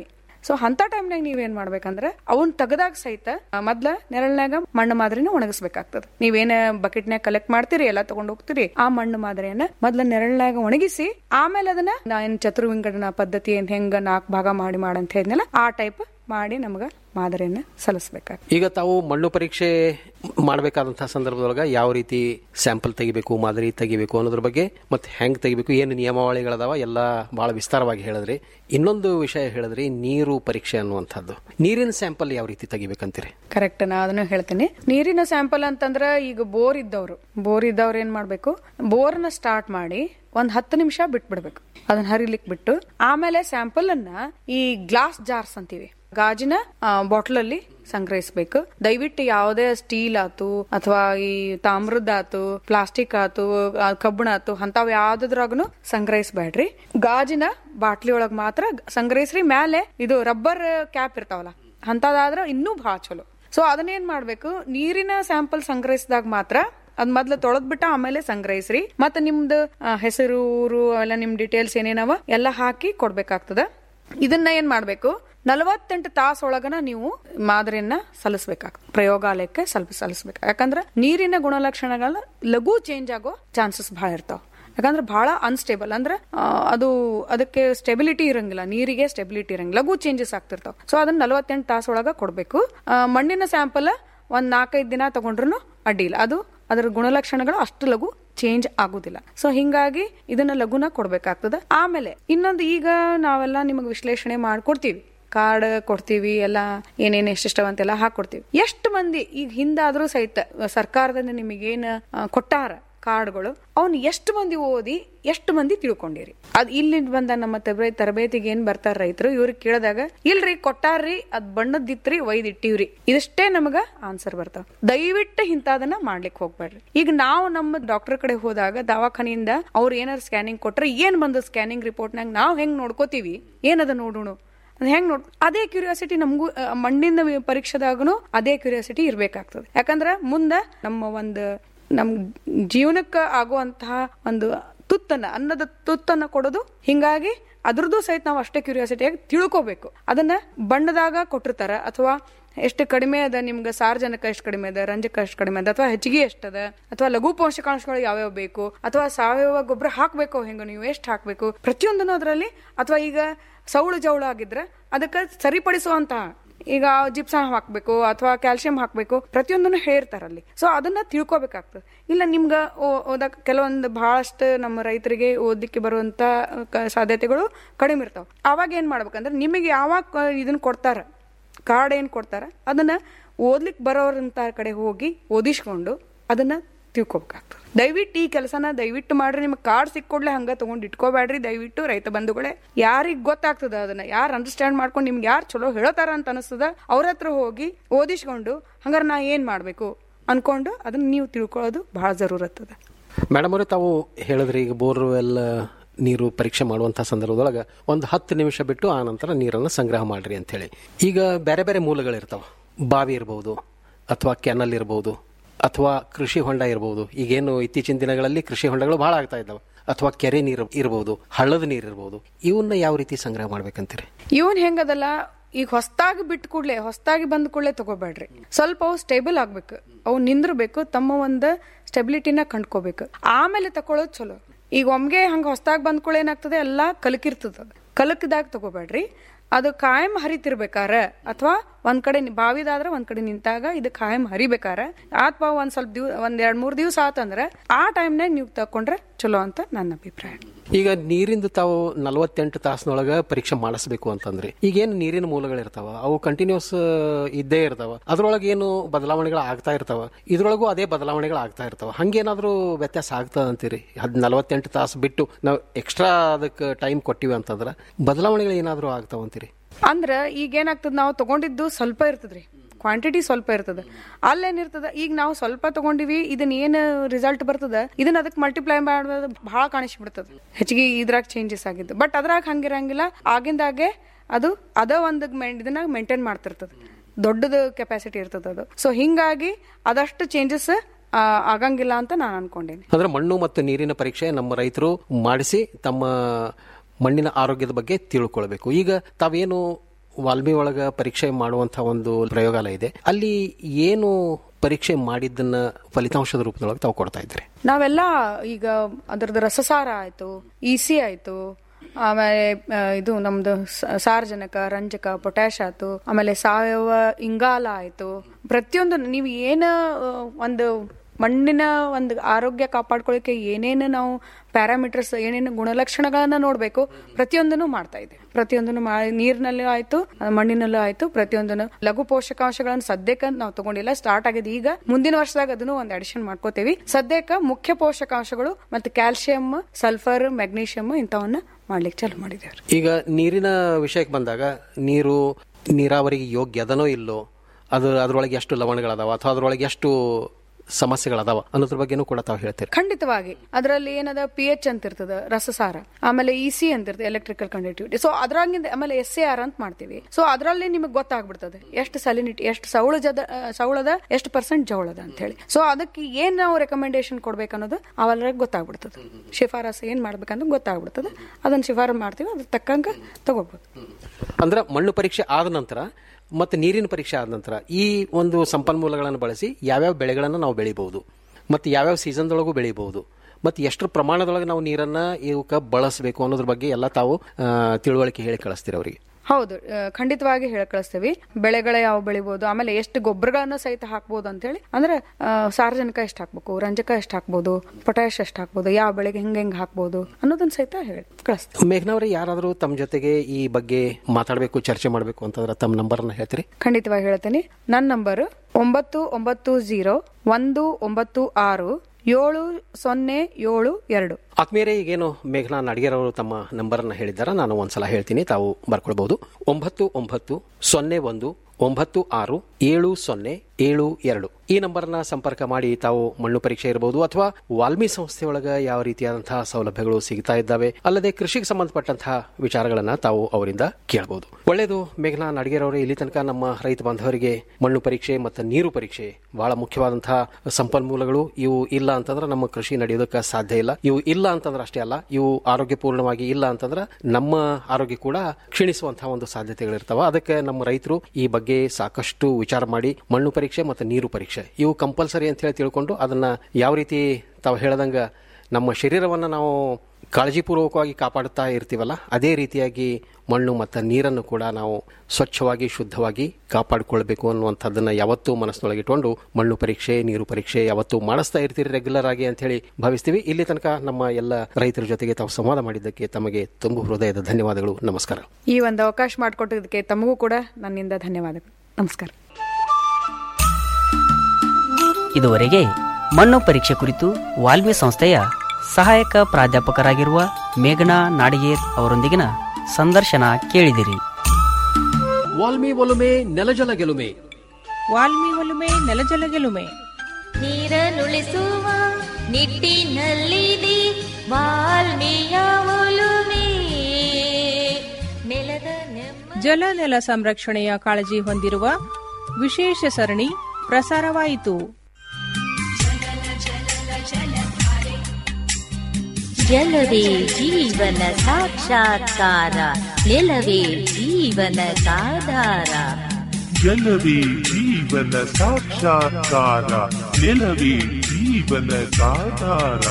ಸೊ ಅಂತ ಟೈಮ್ನಾಗ ನೀವೇನ್ ಮಾಡ್ಬೇಕಂದ್ರೆ ಅವನ್ ತೆಗದಾಗ ಸಹಿತ ಆ, ಮೊದ್ಲ ನೆರಳಿನಾಗ ಮಣ್ಣು ಮಾದರಿನ ಒಣಗಿಸ್ಬೇಕಾಗ್ತದೆ ನೀವೇನ ಬಕೆಟ್ನಾಗ ಕಲೆಕ್ಟ್ ಮಾಡ್ತೀರಿ ಎಲ್ಲ ತಗೊಂಡ್ ಹೋಗ್ತೀರಿ ಆ ಮಣ್ಣು ಮಾದರಿಯನ್ನ ಮೊದ್ಲ ನೆರಳಿನಾಗ ಒಣಗಿಸಿ ಆಮೇಲೆ ಅದನ್ನ ನಾ ಏನ್ ಚತುರ್ವಿಂಗಡನ ಪದ್ಧತಿ ಏನ್ ಹೆಂಗ ನಾಲ್ಕು ಭಾಗ ಮಾಡಿ ಮಾಡಂತ ಹೇಳಿದ್ನಲ್ಲ ಆ ಟೈಪ್ ಮಾಡಿ ನಮಗ ಮಾದರಿಯನ್ನ ಸಲ್ಲಿಸ್ಬೇಕಾಗ್ತದೆ
ಈಗ ತಾವು ಮಣ್ಣು ಪರೀಕ್ಷೆ ಮಾಡಬೇಕಾದಂತಹ ಸಂದರ್ಭದೊಳಗ ಯಾವ ರೀತಿ ಸ್ಯಾಂಪಲ್ ತೆಗಿಬೇಕು ಮಾದರಿ ತೆಗಿಬೇಕು ಅನ್ನೋದ್ರ ಬಗ್ಗೆ ಮತ್ತೆ ಹೆಂಗ್ ತೆಗಿಬೇಕು ಏನು ನಿಯಮಾವಳಿಗಳದಾವ ಎಲ್ಲ ಬಹಳ ವಿಸ್ತಾರವಾಗಿ ಹೇಳಿದ್ರಿ ಇನ್ನೊಂದು ವಿಷಯ ಹೇಳಿದ್ರಿ ನೀರು ಪರೀಕ್ಷೆ ಅನ್ನುವಂಥದ್ದು ನೀರಿನ ಸ್ಯಾಂಪಲ್ ಯಾವ ರೀತಿ ತೆಗಿಬೇಕಂತೀರಿ
ಕರೆಕ್ಟ್ ನಾ ಅದನ್ನ ಹೇಳ್ತೀನಿ ನೀರಿನ ಸ್ಯಾಂಪಲ್ ಅಂತಂದ್ರ ಈಗ ಬೋರ್ ಇದ್ದವ್ರು ಬೋರ್ ಇದ್ದವ್ರು ಏನ್ ಮಾಡ್ಬೇಕು ಬೋರ್ನ ಸ್ಟಾರ್ಟ್ ಮಾಡಿ ಒಂದ್ ಹತ್ತು ನಿಮಿಷ ಬಿಟ್ಬಿಡ್ಬೇಕು ಅದನ್ನ ಹರಿಲಿಕ್ ಬಿಟ್ಟು ಆಮೇಲೆ ಸ್ಯಾಂಪಲ್ ಅನ್ನ ಈ ಗ್ಲಾಸ್ ಜಾರ್ಸ್ ಅಂತೀವಿ ಗಾಜಿನ ಬಾಟಲ್ ಅಲ್ಲಿ ಸಂಗ್ರಹಿಸಬೇಕು ದಯವಿಟ್ಟು ಯಾವುದೇ ಸ್ಟೀಲ್ ಆತು ಅಥವಾ ಈ ತಾಮ್ರದ ಆತು ಪ್ಲಾಸ್ಟಿಕ್ ಆತು ಆ, ಕಬ್ಬಿಣ ಆತು ಅಂತಾವ್ ಯಾವ್ದಾದ್ರಾಗನು ಸಂಗ್ರಹಿಸಬೇಡ್ರಿ ಗಾಜಿನ ಬಾಟ್ಲಿ ಒಳಗ್ ಮಾತ್ರ ಸಂಗ್ರಹಿಸ್ರಿ ಮ್ಯಾಲೆ ಇದು ರಬ್ಬರ್ ಕ್ಯಾಪ್ ಇರ್ತಾವಲ್ಲ ಅಂತದಾದ್ರ ಇನ್ನೂ ಬಹಳ ಚಲೋ ಸೊ ಅದನ್ನೇನ್ ಮಾಡ್ಬೇಕು ನೀರಿನ ಸ್ಯಾಂಪಲ್ ಸಂಗ್ರಹಿಸಿದಾಗ ಮಾತ್ರ ಅದ್ ಮೊದ್ಲು ತೊಳೆದ್ಬಿಟ್ಟ ಆಮೇಲೆ ಸಂಗ್ರಹಿಸ್ರಿ ಮತ್ತೆ ನಿಮ್ದು ಆ, ಹೆಸರು ಊರು ಅವೆಲ್ಲ ನಿಮ್ ಡೀಟೇಲ್ಸ್ ಏನೇನವ ಎಲ್ಲ ಹಾಕಿ ಕೊಡ್ಬೇಕಾಗ್ತದ ಇದನ್ನ ಏನ್ ಮಾಡ್ಬೇಕು ನಲವತ್ತೆಂಟು ತಾಸ ಒಳಗನ ನೀವು ಮಾದರಿಯನ್ನ ಸಲ್ಲಿಸ್ಬೇಕಾಗ್ತದೆ ಪ್ರಯೋಗಾಲಯಕ್ಕೆ ಸ್ವಲ್ಪ ಸಲ್ಲಿಸ್ಬೇಕು ಯಾಕಂದ್ರೆ ನೀರಿನ ಗುಣಲಕ್ಷಣಗಳ ಲಘು ಚೇಂಜ್ ಆಗೋ ಚಾನ್ಸಸ್ ಬಹಳ ಇರ್ತಾವ ಯಾಕಂದ್ರೆ ಬಹಳ ಅನ್ಸ್ಟೇಬಲ್ ಅಂದ್ರೆ ಆ, ಅದು ಅದಕ್ಕೆ ಸ್ಟೆಬಿಲಿಟಿ ಇರಂಗಿಲ್ಲ ನೀರಿಗೆ ಸ್ಟೆಬಿಲಿಟಿ ಇರಂಗಿಲ್ಲ ಲಘು ಚೇಂಜಸ್ ಆಗ್ತಿರ್ತಾವ ಸೊ ಅದನ್ನ ನಲವತ್ತೆಂಟು ತಾಸ ಒಳಗ ಕೊಡ್ಬೇಕು ಆ, ಮಣ್ಣಿನ ಸ್ಯಾಂಪಲ್ ಒಂದ್ ನಾಲ್ಕೈದು ದಿನ ತಗೊಂಡ್ರು ಅಡ್ಡಿಲ್ಲ ಅದು ಅದರ ಗುಣಲಕ್ಷಣಗಳು ಅಷ್ಟು ಲಘು ಚೇಂಜ್ ಆಗುದಿಲ್ಲ ಸೊ ಹಿಂಗಾಗಿ ಇದನ್ನ ಲಘುನ ಕೊಡ್ಬೇಕಾಗ್ತದ ಆಮೇಲೆ ಇನ್ನೊಂದು ಈಗ ನಾವೆಲ್ಲ ನಿಮಗೆ ವಿಶ್ಲೇಷಣೆ ಮಾಡ್ಕೊಡ್ತೀವಿ ಕಾರ್ಡ್ ಕೊಡ್ತೀವಿ ಎಲ್ಲ ಏನೇನ್ ಎಷ್ಟೆಷ್ಟವಂತೆಲ್ಲ ಹಾಕೊಡ್ತೀವಿ ಎಷ್ಟು ಮಂದಿ ಈಗ ಹಿಂದಾದ್ರೂ ಸಹಿತ ಸರ್ಕಾರದಿಂದ ನಿಮಗೇನ್ ಆ, ಕೊಟ್ಟಾರ ಕಾರ್ಡ್ಗಳು ಅವ್ನು ಎಷ್ಟು ಮಂದಿ ಓದಿ ಎಷ್ಟು ಮಂದಿ ತಿಳ್ಕೊಂಡಿರಿ ಅದ್ ಇಲ್ಲಿ ಬಂದ ನಮ್ಮ ತರಬೇ ತರಬೇತಿಗೆ ಏನ್ ಬರ್ತಾರ ರೈತರು ಇವ್ರಿಗೆ ಕೇಳಿದಾಗ ಇಲ್ರಿ ಕೊಟ್ಟಾರ್ರಿ ಅದ್ ಬಣ್ಣದಿತ್ರಿ ಒಯ್ದ್ ಇಟ್ಟಿವ್ರಿ ಇದಿಷ್ಟೇ ನಮಗ ಆನ್ಸರ್ ಬರ್ತಾವ ದಯವಿಟ್ಟು ಇಂತಾದನ್ನ ಮಾಡ್ಲಿಕ್ಕೆ ಹೋಗ್ಬೇಡ್ರಿ ಈಗ ನಾವು ನಮ್ಮ ಡಾಕ್ಟರ್ ಕಡೆ ಹೋದಾಗ ದವಾಖಾನೆಯಿಂದ ಅವ್ರು ಏನಾರು ಸ್ಕ್ಯಾನಿಂಗ್ ಕೊಟ್ರೆ ಏನ್ ಬಂದ ಸ್ಕ್ಯಾನಿಂಗ್ ರಿಪೋರ್ಟ್ನಾಗ ನಾವ್ ಹೆಂಗ್ ನೋಡ್ಕೋತೀವಿ ಏನದ ನೋಡೋಣ ಅದ್ ಹೆಂಗ್ ನೋಡ್ ಅದೇ ಕ್ಯೂರಿಯಾಸಿಟಿ ನಮಗೂ ಆ, ಮಣ್ಣಿನ ವಿ- ಪರೀಕ್ಷೆದಾಗನು ಅದೇ ಕ್ಯೂರಿಯಾಸಿಟಿ ಇರ್ಬೇಕಾಗ್ತದೆ ಯಾಕಂದ್ರ ಮುಂದ ನಮ್ಮ ಒಂದು ನಮ್ ಜೀವನಕ್ಕೆ ಆಗುವಂತಹ ಒಂದು ತುತ್ತನ್ನ ಅನ್ನದ ತುತ್ತನ್ನ ಕೊಡೋದು ಹಿಂಗಾಗಿ ಅದ್ರದ್ದು ಸಹಿತ ನಾವು ಅಷ್ಟೇ ಕ್ಯೂರಿಯಾಸಿಟಿಯಾಗಿ ತಿಳ್ಕೋಬೇಕು ಅದನ್ನ ಬಣ್ಣದಾಗ ಕೊಟ್ಟಿರ್ತಾರ ಅಥವಾ ಎಷ್ಟು ಕಡಿಮೆ ಅದ ನಿಮ್ಗೆ ಸಾರ್ವಜನಿಕ ಎಷ್ಟು ಕಡಿಮೆ ಅದ ರಂಜಕ ಎಷ್ಟು ಕಡಿಮೆ ಅದ ಅಥವಾ ಹೆಚ್ಚಿಗೆ ಎಷ್ಟದ ಅಥವಾ ಲಘು ಪೋಷಕಾಂಶಗಳು ಯಾವ್ಯಾವ ಬೇಕು ಅಥವಾ ಸಾವಯವ ಗೊಬ್ಬರ ಹಾಕ್ಬೇಕು ಹೆಂಗ ನೀವು ಎಷ್ಟು ಹಾಕ್ಬೇಕು ಪ್ರತಿಯೊಂದನ್ನು ಅದರಲ್ಲಿ ಅಥವಾ ಈಗ ಸೌಳು ಜೌಳು ಆಗಿದ್ರೆ ಅದಕ್ಕೆ ಸರಿಪಡಿಸುವಂತ ಈಗ ಜಿಪ್ಸಮ್ ಹಾಕ್ಬೇಕು ಅಥವಾ ಕ್ಯಾಲ್ಸಿಯಂ ಹಾಕ್ಬೇಕು ಪ್ರತಿಯೊಂದನ್ನು ಹೇಳಿರ್ತಾರಲ್ಲಿ ಸೊ ಅದನ್ನ ತಿಳ್ಕೊಬೇಕಾಗ್ತದೆ ಇಲ್ಲ ನಿಮ್ಗ ಓ- ಓದಕ್ ಕೆಲವೊಂದು ಬಹಳಷ್ಟು ನಮ್ಮ ರೈತರಿಗೆ ಓದ್ಲಿಕ್ಕೆ ಬರುವಂತ ಕ- ಸಾಧ್ಯತೆಗಳು ಕಡಿಮೆ ಇರ್ತಾವ ಅವಾಗ ಏನ್ ಮಾಡ್ಬೇಕಂದ್ರೆ ನಿಮಗೆ ಯಾವಾಗ ಕ- ಇದನ್ನ ಕೊಡ್ತಾರ ಕಾರ್ಡ್ ಏನ್ ಕೊಡ್ತಾರ ಅದನ್ನ ಓದ್ಲಿಕ್ಕೆ ಬರೋರಂತ ಕಡೆ ಹೋಗಿ ಓದಿಸ್ಕೊಂಡು ಅದನ್ನ ತಿಳ್ಕೊಬೇಕಾಗ್ತದೆ ದಯವಿಟ್ಟು ಈ ಕೆಲಸನ ದಯವಿಟ್ಟು ಮಾಡ್ರಿ ನಿಮ್ಗೆ ಕಾರ್ಡ್ ಸಿಕ್ಕೊಡ್ಲೆ ಹಂಗ ತಗೊಂಡ್ ಇಟ್ಕೋಬೇಡ್ರಿ ದಯವಿಟ್ಟು ರೈತ ಬಂಧುಗಳೇ ಯಾರಿಗ್ ಗೊತ್ತಾಗ್ತದ ಅದನ್ನ ಯಾರು ಅಂಡರ್ಸ್ಟ್ಯಾಂಡ್ ಮಾಡ್ಕೊಂಡು ನಿಮ್ಗೆ ಯಾರು ಚಲೋ ಹೇಳ್ತಾರ ಅಂತ ಅನಿಸ್ತದ ಅವ್ರ ಹತ್ರ ಹೋಗಿ ಓದಿಸ್ಕೊಂಡು ಹಂಗಾರೆ ನಾ ಏನ್ ಮಾಡ್ಬೇಕು ಅನ್ಕೊಂಡು ಅದನ್ನ ನೀವು ತಿಳ್ಕೊಳ್ಳೋದು ಬಹಳ ಜರೂರತ್ತದ
ಮೇಡಮ್ ಅವರೇ ತಾವು ಹೇಳಿದ್ರಿ ಈಗ ಬೋರ್ವೆಲ್ ನೀರು ಪರೀಕ್ಷೆ ಮಾಡುವಂಥ ಸಂದರ್ಭದೊಳಗೆ ಒಂದು ಹತ್ತು ನಿಮಿಷ ಬಿಟ್ಟು ಆ ನಂತರ ನೀರನ್ನು ಸಂಗ್ರಹ ಮಾಡ್ರಿ ಅಂತೇಳಿ ಈಗ ಬೇರೆ ಬೇರೆ ಮೂಲಗಳಿರ್ತಾವ ಬಾವಿ ಇರ್ಬೋದು ಅಥವಾ ಕೆನಲ್ ಇರ್ಬೋದು ಅಥವಾ ಕೃಷಿ ಹೊಂಡ ಇರ್ಬೋದು ಈಗೇನು ಇತ್ತೀಚಿನ ದಿನಗಳಲ್ಲಿ ಕೃಷಿ ಹೊಂಡಗಳು ಬಹಳ ಆಗ್ತಾ ಇದ್ದಾವೆ ಅಥವಾ ಕೆರೆ ನೀರು ಇರ್ಬೋದು ಹಳ್ಳದ ನೀರು ಇರ್ಬೋದು ಇವನ್ನ ಯಾವ ರೀತಿ ಸಂಗ್ರಹ ಮಾಡ್ಬೇಕಂತೀರಿ
ಇವನ್ ಹೆಂಗದಲ್ಲ ಈಗ ಹೊಸ್ದಾಗಿ ಬಿಟ್ಟು ಕೂಡ್ಲೆ ಹೊಸ್ದಾಗಿ ಬಂದ ಕೂಡಲೇ ತಗೋಬೇಡ್ರಿ ಸ್ವಲ್ಪ ಅವು ಸ್ಟೇಬಲ್ ಆಗ್ಬೇಕು ಅವು ನಿಂದಿರ್ಬೇಕು ತಮ್ಮ ಒಂದು ಸ್ಟೆಬಿಲಿಟಿನ ಕಂಡ್ಕೋಬೇಕು ಆಮೇಲೆ ತಕೊಳ್ಳೋದು ಚಲೋ ಈಗ ಒಮ್ಗೆ ಹಂಗ ಹೊಸ್ದಾಗಿ ಬಂದ ಕೂಡಲೇ ಏನಾಗ್ತದೆ ಎಲ್ಲ ಕಲಕಿರ್ತದ ಅದು. ಕಲಕದಾಗ ತಗೋಬೇಡ್ರಿ ಅದು ಕಾಯಂ ಹರಿತಿರ್ಬೇಕಾರ ಅಥವಾ ಒಂದ್ ಕಡೆ ನಿ- ಬಾವಿದಾದ್ರ ಒಂದ್ ಕಡೆ ನಿಂತಾಗ ಇದು ಕಾಯಂ ಹರಿಬೇಕಾರ ಅಥವಾ ಒಂದ್ ಸ್ವಲ್ಪ ದಿವ್ ಒಂದ್ ಎರಡ್ ಮೂರ್ ದಿವ್ಸ ಆತಂದ್ರ ಆ ಟೈಮ್ನಾಗ ನೀವು ತಕೊಂಡ್ರೆ ಚಲೋ ಅಂತ ನನ್ನ ಅಭಿಪ್ರಾಯ
ಈಗ ನೀರಿಂದ ತಾವು ನಲವತ್ತೆಂಟು ತಾಸಿನೊಳಗ ಪರೀಕ್ಷೆ ಮಾಡಿಸ್ಬೇಕು ಅಂತಂದ್ರಿ ಈಗೇನು ನೀರಿನ ಮೂಲಗಳಿರ್ತಾವ ಅವು ಕಂಟಿನ್ಯೂಸ್ ಇದ್ದೇ ಇರ್ತಾವ ಅದ್ರೊಳಗೆ ಏನು ಬದಲಾವಣೆಗಳು ಆಗ್ತಾ ಇರ್ತಾವ ಇದ್ರೊಳಗೂ ಅದೇ ಬದಲಾವಣೆಗಳು ಆಗ್ತಾ ಇರ್ತಾವ ಹಂಗೇನಾದ್ರೂ ವ್ಯತ್ಯಾಸ ಆಗ್ತದ ಅಂತೀರಿ ಅದ್ ನಲವತ್ತೆಂಟು ತಾಸು ಬಿಟ್ಟು ನಾವು ಎಕ್ಸ್ಟ್ರಾ ಅದಕ್ಕೆ ಟೈಮ್ ಕೊಟ್ಟಿವಿ ಅಂತಂದ್ರ ಬದಲಾವಣೆಗಳು ಏನಾದ್ರೂ ಆಗ್ತಾವ ಅಂತೀರಿ
ಅಂದ್ರ ಈಗ ಏನಾಗ್ತದ ನಾವು ತಗೊಂಡಿದ್ದು ಸ್ವಲ್ಪ ಇರ್ತದ್ರಿ ಕ್ವಾಂಟಿಟಿ ಸ್ವಲ್ಪ ಇರ್ತದ ಅಲ್ಲೇನಿರ್ತದ ಈಗ ನಾವು ಸ್ವಲ್ಪ ತಗೊಂಡಿವಿ ಇದನ್ನ ಏನ್ ರಿಸಲ್ಟ್ ಬರ್ತದ ಇದನ್ನ ಅದಕ್ಕೆ ಮಲ್ಟಿಪ್ಲೈ ಮಾಡೋದು ಬಹಳ ಕಾಣಿಸ್ಬಿಡ್ತದ ಹೆಚ್ಚಿಗೆ ಇದ್ರಾಗ ಚೇಂಜಸ್ ಆಗಿದ್ದು ಬಟ್ ಅದ್ರಾಗ ಹಂಗಿರಂಗಿಲ್ಲ ಆಗಿಂದಾಗೆ ಅದು ಅದ ಒಂದು ಮೆ- ಇದನ್ನ ಮೇಂಟೈನ್ ಮಾಡ್ತಿರ್ತದ ದೊಡ್ಡದು ಕೆಪಾಸಿಟಿ ಇರ್ತದ ಅದು ಸೊ ಹಿಂಗಾಗಿ ಅದಷ್ಟು ಚೇಂಜಸ್ ಆಗಂಗಿಲ್ಲ ಅಂತ ನಾನು ಅನ್ಕೊಂಡೇನಿ
ಅಂದ್ರೆ ಮಣ್ಣು ಮತ್ತು ನೀರಿನ ಪರೀಕ್ಷೆ ನಮ್ಮ ರೈತರು ಮಾಡಿಸಿ ತಮ್ಮ ಮಣ್ಣಿನ ಆರೋಗ್ಯದ ಬಗ್ಗೆ ತಿಳ್ಕೊಳ್ಬೇಕು ಈಗ ತಾವೇನು ವಾಲ್ಮಿ ಒಳಗ ಪರೀಕ್ಷೆ ಮಾಡುವಂತ ಒಂದು ಪ್ರಯೋಗಾಲಯ ಇದೆ ಅಲ್ಲಿ ಏನು ಪರೀಕ್ಷೆ ಮಾಡಿದ್ದನ್ನ ಫಲಿತಾಂಶದ ರೂಪದೊಳಗೆ ತಾವು ಕೊಡ್ತಾ ಇದ್ರಿ
ನಾವೆಲ್ಲ ಈಗ ಅದರದ್ದು ರಸಸಾರ ಆಯ್ತು ಇ ಸಿ ಆಯ್ತು ಆಮೇಲೆ ಆ, ಇದು ನಮ್ದು ಸ- ಸಾರಜನಕ ರಂಜಕ ಪೊಟ್ಯಾಶ್ ಆಯ್ತು ಆಮೇಲೆ ಸಾವಯವ ಇಂಗಾಲ ಆಯ್ತು ಪ್ರತಿಯೊಂದು ನೀವು ಏನ ಆ, ಒಂದು ಮಣ್ಣಿನ ಒಂದು ಆರೋಗ್ಯ ಕಾಪಾಡ್ಕೊಳ್ಳಿಕ್ಕೆ ಏನೇನು ನಾವು ಪ್ಯಾರಾಮೀಟರ್ಸ್ ಏನೇನು ಗುಣಲಕ್ಷಣಗಳನ್ನ ನೋಡಬೇಕು ಪ್ರತಿಯೊಂದನ್ನು ಮಾಡ್ತಾ ಇದೆ ಪ್ರತಿಯೊಂದನ್ನು ಮಾ- ನೀರಿನಲ್ಲೂ ಆಯ್ತು ಆ, ಮಣ್ಣಿನಲ್ಲೂ ಆಯ್ತು ಪ್ರತಿಯೊಂದನ್ನು ಲಘು ಪೋಷಕಾಂಶಗಳನ್ನ ಸದ್ಯಕ್ಕೆ ನಾವು ತಗೊಂಡಿಲ್ಲ ಸ್ಟಾರ್ಟ್ ಆಗಿದೆ ಈಗ ಮುಂದಿನ ವರ್ಷದಾಗ ಅದನ್ನು ಒಂದು ಅಡಿಷನ್ ಮಾಡ್ಕೋತೀವಿ ಸದ್ಯಕ್ಕೆ ಮುಖ್ಯ ಪೋಷಕಾಂಶಗಳು ಮತ್ತೆ ಕ್ಯಾಲ್ಸಿಯಂ ಸಲ್ಫರ್ ಮೆಗ್ನೀಷಿಯಂ ಇಂಥವನ್ನ ಮಾಡ್ಲಿಕ್ಕೆ ಚಾಲು ಮಾಡಿದ್ದೇವೆ
ಈಗ ನೀರಿನ ವಿಷಯಕ್ಕೆ ಬಂದಾಗ ನೀರು ನೀರಾವರಿಗೆ ಯೋಗ್ಯ ಅದನೋ ಇಲ್ಲೋ ಅದು ಅದ್ರೊಳಗೆ ಎಷ್ಟು ಲವಣಗಳದಾವ ಅಥವಾ ಅದ್ರೊಳಗೆ ಎಷ್ಟು ಸಮಸ್ಯೆಗಳದಾವ ಅನ್ನೋದ್ರ ಬಗ್ಗೆನೂ ಕೂಡ ತಾವು ಹೇಳ್ತೀರಿ
ಖಂಡಿತವಾಗಿ ಅದರಲ್ಲಿ ಏನದ ಪಿ ಎಚ್ ಅಂತ ಇರ್ತದ ರಸಸಾರ ಆಮೇಲೆ ಇ ಸಿ ಅಂತ ಇರ್ತದೆ ಎಲೆಕ್ಟ್ರಿಕಲ್ ಕಂಡಕ್ಟಿವಿಟಿ ಸೊ ಅದ್ರಾಗಿಂದ ಆಮೇಲೆ ಎಸ್ ಎ ಆರ್ ಅಂತ ಮಾಡ್ತೀವಿ ಸೊ ಅದರಲ್ಲಿ ನಿಮಗೆ ಗೊತ್ತಾಗ್ಬಿಡ್ತದೆ ಎಷ್ಟು ಸಲಿನಿಟಿ ಎಷ್ಟು ಸೌಳಜದ ಆ, ಸೌಳದ ಎಷ್ಟು ಪರ್ಸೆಂಟ್ ಜವಳದ ಅಂತ ಹೇಳಿ ಸೊ ಅದಕ್ಕೆ ಏನ್ ನಾವು ರೆಕಮೆಂಡೇಶನ್ ಕೊಡ್ಬೇಕನ್ನೋದು ಅವೆಲ್ಲ ಗೊತ್ತಾಗ್ಬಿಡ್ತದೆ ಶಿಫಾರಸ್ ಏನ್ ಮಾಡ್ಬೇಕನ್ನೋದು ಗೊತ್ತಾಗ್ಬಿಡ್ತದೆ ಅದನ್ನ ಶಿಫಾರಸ್ ಮಾಡ್ತೀವಿ ಅದ್ರ ತಕ್ಕಂಗ ತಗೋಬಹುದು
ಅಂದ್ರೆ ಮಣ್ಣು ಪರೀಕ್ಷೆ ಆದ ನಂತರ ಮತ್ತೆ ನೀರಿನ ಪರೀಕ್ಷೆ ಆದ ನಂತರ ಈ ಒಂದು ಸಂಪನ್ಮೂಲಗಳನ್ನು ಬಳಸಿ ಯಾವ್ಯಾವ ಬೆಳೆಗಳನ್ನು ನಾವು ಬೆಳಿಬಹುದು ಮತ್ತೆ ಯಾವ್ಯಾವ ಸೀಸನ್ದೊಳಗೂ ಬೆಳಿಬಹುದು ಮತ್ತೆ ಎಷ್ಟು ಪ್ರಮಾಣದೊಳಗೆ ನಾವು ನೀರನ್ನ ಇವಕ್ಕೆ ಬಳಸಬೇಕು ಅನ್ನೋದ್ರ ಬಗ್ಗೆ ಎಲ್ಲ ತಾವು ಆ, ತಿಳುವಳಿಕೆ ಹೇಳಿ ಕಳಿಸ್ತೀರಿ ಅವರಿಗೆ
ಹೌದು ಆ, ಖಂಡಿತವಾಗಿ ಹೇಳಿ ಕಳಿಸ್ತೀವಿ ಬೆಳೆಗಳ ಯಾವ ಬೆಳಿಬಹುದು ಆಮೇಲೆ ಎಷ್ಟು ಗೊಬ್ಬರಗಳನ್ನ ಸಹಿತ ಹಾಕ್ಬೋದು ಅಂತ ಹೇಳಿ ಅಂದ್ರೆ ಆ, ಸಾರಜನಕ ಎಷ್ಟು ಹಾಕ್ಬೇಕು ರಂಜಕ ಎಷ್ಟು ಹಾಕ್ಬೋದು ಪೊಟ್ಯಾಶ್ ಎಷ್ಟು ಹಾಕ್ಬೋದು ಯಾವ ಬೆಳೆಗೆ ಹೆಂಗ್ ಹೆಂಗ್ ಹಾಕ್ಬೋದು ಅನ್ನೋದನ್ನ ಸಹಿತ ಹೇಳಿ ಕಳಿಸ್ತೀವಿ
ಮೇಘನವ್ರೆ ಯಾರಾದರೂ ತಮ್ಮ ಜೊತೆಗೆ ಈ ಬಗ್ಗೆ ಮಾತಾಡಬೇಕು ಚರ್ಚೆ ಮಾಡಬೇಕು ಅಂತಂದ್ರೆ ತಮ್ಮ ನಂಬರ್ನ ಹೇಳ್ತೀರಿ
ಖಂಡಿತವಾಗಿ ಹೇಳ್ತೀನಿ ನನ್ನ ನಂಬರ್ ಒಂಬತ್ತು ಒಂಬತ್ತು ಜೀರೋ ಒಂದು ಒಂಬತ್ತು ಆರು ಏಳು ಸೊನ್ನೆ ಏಳು ಎರಡು
ಆತ್ಮೀಯರೇ ಈಗೇನು ಮೇಘನಾ ನಾಡಿಗೇರ್ ಅವರು ತಮ್ಮ ನಂಬರನ್ನು ಹೇಳಿದ್ದಾರೆ ನಾನು ಒಂದ್ಸಲ ಹೇಳ್ತೀನಿ ತಾವು ಬರ್ಕೊಳ್ಬಹುದು ಒಂಬತ್ತು ಒಂಬತ್ತು ಸೊನ್ನೆ ಒಂದು ಒಂಬತ್ತು ಆರು ಏಳು ಸೊನ್ನೆ ಏಳು ಎರಡು ಈ ನಂಬರ್ನ ಸಂಪರ್ಕ ಮಾಡಿ ತಾವು ಮಣ್ಣು ಪರೀಕ್ಷೆ ಇರಬಹುದು ಅಥವಾ ವಾಲ್ಮಿ ಸಂಸ್ಥೆಯೊಳಗ ಯಾವ ರೀತಿಯಾದಂತಹ ಸೌಲಭ್ಯಗಳು ಸಿಗ್ತಾ ಇದ್ದಾವೆ ಅಲ್ಲದೆ ಕೃಷಿಗೆ ಸಂಬಂಧಪಟ್ಟಂತಹ ವಿಚಾರಗಳನ್ನ ತಾವು ಅವರಿಂದ ಕೇಳಬಹುದು ಒಳ್ಳೆಯದು ಮೇಘನಾ ನಾಡಿಗೇರ್ ಅವರೇ ಇಲ್ಲಿ ತನಕ ನಮ್ಮ ರೈತ ಬಾಂಧವರಿಗೆ ಮಣ್ಣು ಪರೀಕ್ಷೆ ಮತ್ತು ನೀರು ಪರೀಕ್ಷೆ ಬಹಳ ಮುಖ್ಯವಾದಂತಹ ಸಂಪನ್ಮೂಲಗಳು ಇವು ಇಲ್ಲ ಅಂತಂದ್ರೆ ನಮ್ಮ ಕೃಷಿ ನಡೆಯೋದಕ್ಕೆ ಸಾಧ್ಯ ಇಲ್ಲ ಇವು ಇಲ್ಲ ಅಂತಂದ್ರೆ ಅಷ್ಟೇ ಅಲ್ಲ ಇವು ಆರೋಗ್ಯಪೂರ್ಣವಾಗಿ ಇಲ್ಲ ಅಂತಂದ್ರೆ ನಮ್ಮ ಆರೋಗ್ಯ ಕೂಡ ಕ್ಷೀಣಿಸುವಂತಹ ಒಂದು ಸಾಧ್ಯತೆಗಳಿರ್ತಾವ ಅದಕ್ಕೆ ನಮ್ಮ ರೈತರು ಈ ಬಗ್ಗೆ ಸಾಕಷ್ಟು ವಿಚಾರ ಮಾಡಿ ಮಣ್ಣು ಪರೀಕ್ಷೆ ಮತ್ತು ನೀರು ಪರೀಕ್ಷೆ ಇವು ಕಂಪಲ್ಸರಿ ಅಂತ ಹೇಳಿ ತಿಳ್ಕೊಂಡು ಅದನ್ನ ಯಾವ ರೀತಿ ತಾವು ಹೇಳದಂಗ ನಮ್ಮ ಶರೀರವನ್ನು ನಾವು ಕಾಳಜಿಪೂರ್ವಕವಾಗಿ ಕಾಪಾಡುತ್ತಾ ಇರ್ತೀವಲ್ಲ ಅದೇ ರೀತಿಯಾಗಿ ಮಣ್ಣು ಮತ್ತು ನೀರನ್ನು ಕೂಡ ನಾವು ಸ್ವಚ್ಛವಾಗಿ ಶುದ್ಧವಾಗಿ ಕಾಪಾಡಿಕೊಳ್ಬೇಕು ಅನ್ನುವಂಥದ್ದನ್ನ ಯಾವತ್ತೂ ಮನಸ್ಸಿನೊಳಗೆ ಇಟ್ಕೊಂಡು ಮಣ್ಣು ಪರೀಕ್ಷೆ ನೀರು ಪರೀಕ್ಷೆ ಯಾವತ್ತೂ ಮಾಡಿಸ್ತಾ ಇರ್ತೀರಿ ರೆಗ್ಯುಲರ್ ಆಗಿ ಅಂತ ಹೇಳಿ ಭಾವಿಸ್ತೀವಿ ಇಲ್ಲಿ ತನಕ ನಮ್ಮ ಎಲ್ಲ ರೈತರ ಜೊತೆಗೆ ತಾವು ಸಂವಾದ ಮಾಡಿದ್ದಕ್ಕೆ ತಮಗೆ ತುಂಬು ಹೃದಯದ ಧನ್ಯವಾದಗಳು ನಮಸ್ಕಾರ
ಈ ಒಂದು ಅವಕಾಶ ಮಾಡಿಕೊಟ್ಟಿದ್ದಕ್ಕೆ ತಮಗೂ ಕೂಡ ನನ್ನಿಂದ ಧನ್ಯವಾದಗಳು ನಮಸ್ಕಾರ
ಇದುವರೆಗೆ ಮಣ್ಣು ಪರೀಕ್ಷೆ ಕುರಿತು ವಾಲ್ಮಿ ಸಂಸ್ಥೆಯ ಸಹಾಯಕ ಪ್ರಾಧ್ಯಾಪಕರಾಗಿರುವ ಮೇಘನಾ ನಾಡಿಗೇರ್ ಅವರೊಂದಿಗಿನ ಸಂದರ್ಶನ ಕೇಳಿದಿರಿ
ವಾಲ್ಮಿ ಒಲುಮೆ ನೆಲಜಲ ಗೆಲುಮೆ
ವಾಲ್ಮಿ ಒಲುಮೆ ನೆಲಜಲ ಗೆಲುಮೆ
ನೀರನ್ನುಳಿಸುವ ನಿಟ್ಟಿನಲ್ಲಿದೆ ವಾಲ್ಮೀಯ ಒಲುಮೆ ನೆಲದ ನೆಮ್ಮ
ಜಲ ನೆಲ ಸಂರಕ್ಷಣೆಯ ಕಾಳಜಿ ಹೊಂದಿರುವ ವಿಶೇಷ ಸರಣಿ ಪ್ರಸಾರವಾಯಿತು
ಜಲವೇ ಜೀವನ ಸಾಕ್ಷಾತ್ಕಾರ ನೆಲವೇ ಜೀವನದಾಧಾರ
ಜಲವೇ ಜೀವನ ಸಾಕ್ಷಾತ್ಕಾರ ನೆಲವೇ ಜೀವನ ಸಾಧಾರ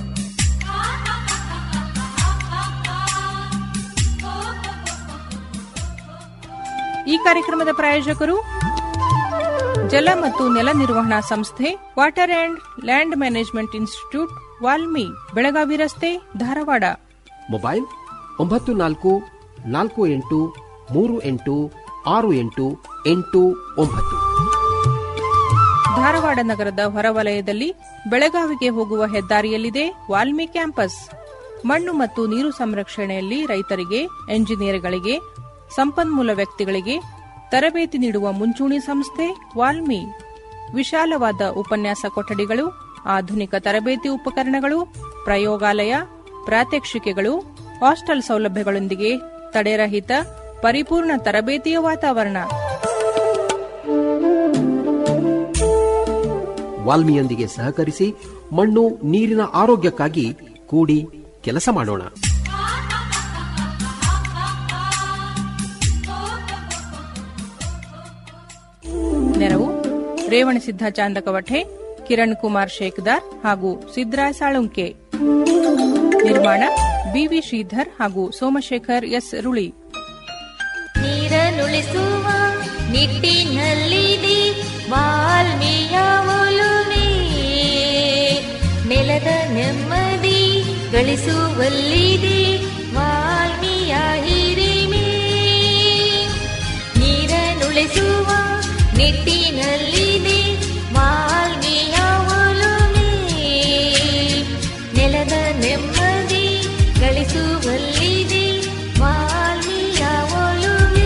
ಈ ಕಾರ್ಯಕ್ರಮದ ಪ್ರಾಯೋಜಕರು ಜಲ ಮತ್ತು ನೆಲ ನಿರ್ವಹಣಾ ಸಂಸ್ಥೆ water and land management institute WALMI Belagavi ರಸ್ತೆ ಧಾರವಾಡ
ಮೊಬೈಲ್ ಒಂಬತ್ತು ನಾಲ್ಕು ನಾಲ್ಕು ಎಂಟು ಮೂರು ಎಂಟು ಆರು ಎಂಟು ಎಂಟು ಒಂಬತ್ತು
ಧಾರವಾಡ ನಗರದ ಹೊರವಲಯದಲ್ಲಿ ಬೆಳಗಾವಿಗೆ ಹೋಗುವ ಹೆದ್ದಾರಿಯಲ್ಲಿದೆ ವಾಲ್ಮಿ ಕ್ಯಾಂಪಸ್ ಮಣ್ಣು ಮತ್ತು ನೀರು ಸಂರಕ್ಷಣೆಯಲ್ಲಿ ರೈತರಿಗೆ ಎಂಜಿನಿಯರ್ಗಳಿಗೆ ಸಂಪನ್ಮೂಲ ವ್ಯಕ್ತಿಗಳಿಗೆ ತರಬೇತಿ ನೀಡುವ ಮುಂಚೂಣಿ ಸಂಸ್ಥೆ ವಾಲ್ಮಿ ವಿಶಾಲವಾದ ಉಪನ್ಯಾಸ ಕೊಠಡಿಗಳು ಆಧುನಿಕ ತರಬೇತಿ ಉಪಕರಣಗಳು ಪ್ರಯೋಗಾಲಯ ಪ್ರಾತ್ಯಕ್ಷಿಕೆಗಳು ಹಾಸ್ಟೆಲ್ ಸೌಲಭ್ಯಗಳೊಂದಿಗೆ ತಡೆರಹಿತ ಪರಿಪೂರ್ಣ ತರಬೇತಿಯ ವಾತಾವರಣ
ವಾಲ್ಮಿಯೊಂದಿಗೆ ಸಹಕರಿಸಿ ಮಣ್ಣು ನೀರಿನ ಆರೋಗ್ಯಕ್ಕಾಗಿ ಕೂಡಿ ಕೆಲಸ ಮಾಡೋಣ
ರೇವಣಸಿದ್ಧ ಚಾಂದಕವಠೆ ಕಿರಣ್ ಕುಮಾರ್ ಶೇಖದಾರ್ ಹಾಗೂ ಸಿದ್ರಾಯ್ ಸಾಳುಂಕೆ ನಿರ್ಮಾಣ ಬಿವಿ ಶ್ರೀಧರ್ ಹಾಗೂ ಸೋಮಶೇಖರ್ ಎಸ್ ರುಳಿ
ನೀರನ್ನುಳಿಸುವ ನಿಟ್ಟಿನಲ್ಲಿದೆ ವಾಲ್ಮೀಯ ಒಲುಮೆ ನೆಲದ ನೆಮ್ಮದಿ ಗಳಿಸುವಲ್ಲಿದೆ ವಾಲ್ಮೀಯ ಹಿರಿಮೆ ನೀರನ್ನುಳಿಸುವ ನಿಟ್ಟಿನಲ್ಲಿದೆ ವಾಲ್ಮೀಯ ಒಲುಮೆ ನೆಲದ ನೆಮ್ಮದಿ ಗಳಿಸುವಲ್ಲಿದೆ ವಾಲ್ಮೀಯ ಒಲುಮೆ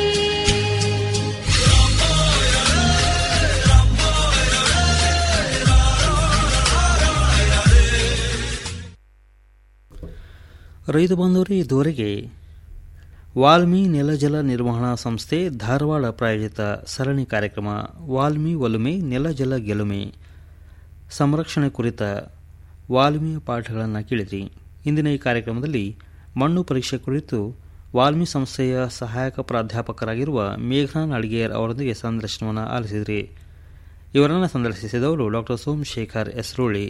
ರೈತ ಬಾಂಧವರೇ ಇದುವರೆಗೆ ವಾಲ್ಮಿ ನೆಲಜಲ ನಿರ್ವಹಣಾ ಸಂಸ್ಥೆ ಧಾರವಾಡ ಪ್ರಾಯೋಜಿತ ಸರಣಿ ಕಾರ್ಯಕ್ರಮ ವಾಲ್ಮಿ ಒಲುಮೆ ನೆಲಜಲ ಗೆಲುಮೆ ಸಂರಕ್ಷಣೆ ಕುರಿತ ವಾಲ್ಮಿ ಪಾಠಗಳನ್ನು ಕೇಳಿದ್ರಿ ಇಂದಿನ ಈ ಕಾರ್ಯಕ್ರಮದಲ್ಲಿ ಮಣ್ಣು ಪರೀಕ್ಷೆ ಕುರಿತು ವಾಲ್ಮಿ ಸಂಸ್ಥೆಯ ಸಹಾಯಕ ಪ್ರಾಧ್ಯಾಪಕರಾಗಿರುವ ಮೇಘನಾ ನಾಡಿಗೇರ್ ಅವರೊಂದಿಗೆ ಸಂದರ್ಶನವನ್ನು ಆಲಿಸಿದ್ರಿ ಇವರನ್ನು ಸಂದರ್ಶಿಸಿದವರು ಡಾಕ್ಟರ್ ಸೋಮಶೇಖರ್ ಎಸ್ರೋಳಿ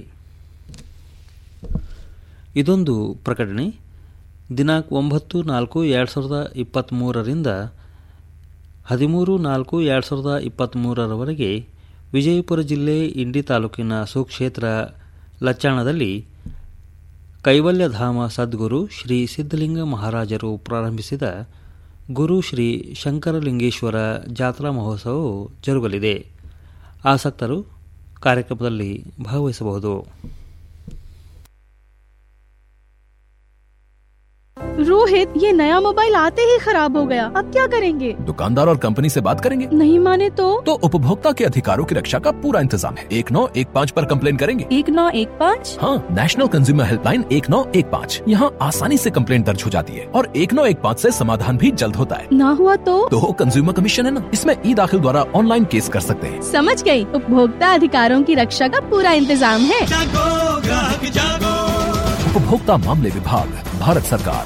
ಇದೊಂದು ಪ್ರಕಟಣೆ ದಿನಾಂಕ ಒಂಬತ್ತು ನಾಲ್ಕು ಎರಡು ಸಾವಿರದ ಇಪ್ಪತ್ತ್ಮೂರರಿಂದ ಹದಿಮೂರು ನಾಲ್ಕು ಎರಡು ಸಾವಿರದ ಇಪ್ಪತ್ತ್ಮೂರರವರೆಗೆ ವಿಜಯಪುರ ಜಿಲ್ಲೆ ಇಂಡಿ ತಾಲೂಕಿನ ಸುಕ್ಷೇತ್ರ ಲಚ್ಚಾಣದಲ್ಲಿ ಕೈವಲ್ಯಧಾಮ ಸದ್ಗುರು ಶ್ರೀ ಸಿದ್ಧಲಿಂಗ ಮಹಾರಾಜರು ಪ್ರಾರಂಭಿಸಿದ ಗುರು ಶ್ರೀ ಶಂಕರಲಿಂಗೇಶ್ವರ ಜಾತ್ರಾ ಮಹೋತ್ಸವವು ಜರುಗಲಿದೆ ಆಸಕ್ತರು ಕಾರ್ಯಕ್ರಮದಲ್ಲಿ ಭಾಗವಹಿಸಬಹುದು
रोहित ये नया मोबाइल आते ही खराब हो गया अब क्या करेंगे
दुकानदार और कंपनी से बात करेंगे
नहीं माने तो
तो उपभोक्ता के अधिकारों की रक्षा का पूरा इंतजाम है एक नौ एक पाँच पर कंप्लेन करेंगे
एक नौ एक पाँच
हाँ नेशनल कंज्यूमर हेल्पलाइन एक नौ एक पाँच यहाँ आसानी से कंप्लेन दर्ज हो जाती है और एक नौ एक पाँच ऐसी समाधान भी जल्द होता है
ना हुआ तो
तो कंज्यूमर कमीशन है ना इसमें ई दाखिल द्वारा ऑनलाइन केस कर सकते हैं
समझ गई उपभोक्ता अधिकारों की रक्षा का पूरा इंतजाम है
उपभोक्ता मामले विभाग भारत सरकार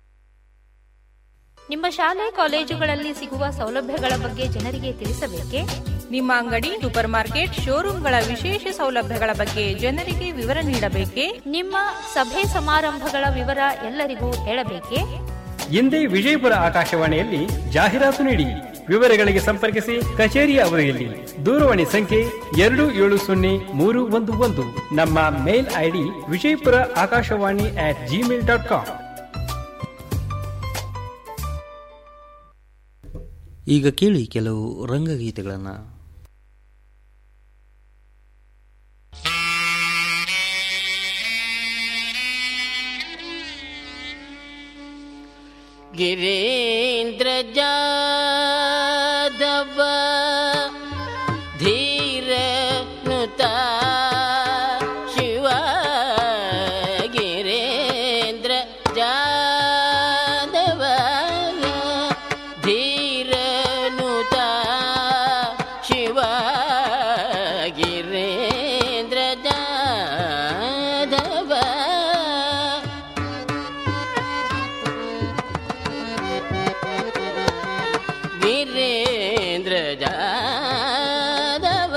ನಿಮ್ಮ ಶಾಲೆ ಕಾಲೇಜುಗಳಲ್ಲಿ ಸಿಗುವ ಸೌಲಭ್ಯಗಳ ಬಗ್ಗೆ ಜನರಿಗೆ ತಿಳಿಸಬೇಕೇ
ನಿಮ್ಮ ಅಂಗಡಿ ಸೂಪರ್ ಮಾರ್ಕೆಟ್ ಶೋರೂಮ್ಗಳ ವಿಶೇಷ ಸೌಲಭ್ಯಗಳ ಬಗ್ಗೆ ಜನರಿಗೆ ವಿವರ ನೀಡಬೇಕೇ
ನಿಮ್ಮ ಸಭೆ ಸಮಾರಂಭಗಳ ವಿವರ ಎಲ್ಲರಿಗೂ ಹೇಳಬೇಕೇ
ಎಂದೇ ವಿಜಯಪುರ ಆಕಾಶವಾಣಿಯಲ್ಲಿ ಜಾಹೀರಾತು ನೀಡಿ ವಿವರಗಳಿಗೆ ಸಂಪರ್ಕಿಸಿ ಕಚೇರಿಯ ಅವಧಿಯಲ್ಲಿ ದೂರವಾಣಿ ಸಂಖ್ಯೆ ಎರಡು ಏಳು ಸೊನ್ನೆ ಮೂರು ಒಂದು ಒಂದು ನಮ್ಮ mail ID Vijayapura Akashvani at Gmail dot com
ಈಗ ಕೇಳಿ ಕೆಲವು ರಂಗಗೀತೆಗಳನ್ನು
ಗಿರೀಂದ್ರ ಜಾದವ ಧೀರ ನುತ ಶಿವ ಗಿರೇಂದ್ರ ಜಾದವ ಧೀರ ನುತ ಶಿವ ಗಿರೇಂದ್ರ ಜಾದವ वीरेन्द्र जादव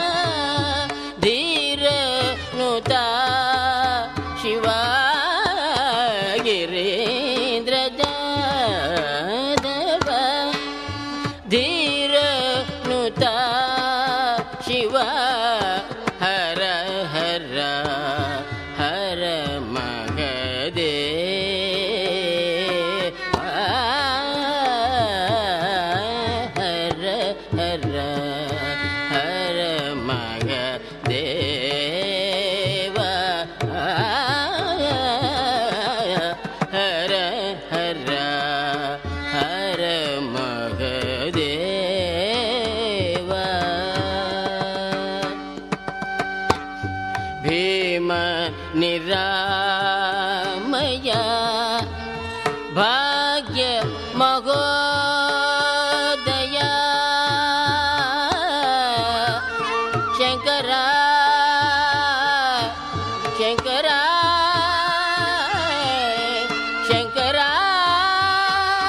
धीर नुता शिवा गिरीन्द्र जादव धीर नुता शिवा हर हर हर मगदे ಹರ ಹರ ಹರ ಮಗ ದೇವ ಹರ ಹರ ಹರ ಮಗ ದೇವ ಭೀಮ ನಿರಾಮಯ ಭಾಗ್ಯ ಮಗೋದಯ ಶಂಕರ ಶಂಕರ ಶಂಕರ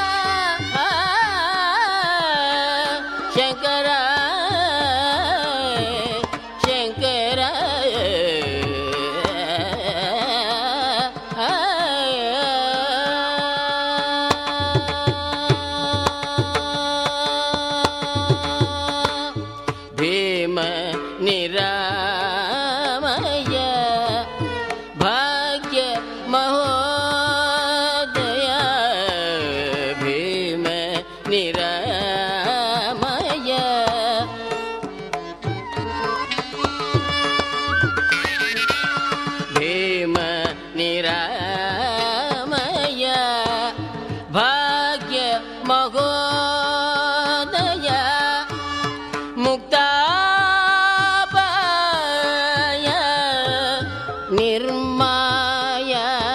ಶಂಕರ ಮಹೋದಯ ಭೀಮ ನಿರಾಮಯ ಭೀಮ ನಿರಾಮಯ ಭಾಗ್ಯ ಮಹೋದಯ ಮುಕ್ತಾಪಾಯ ನಿರ್ಮಾಯ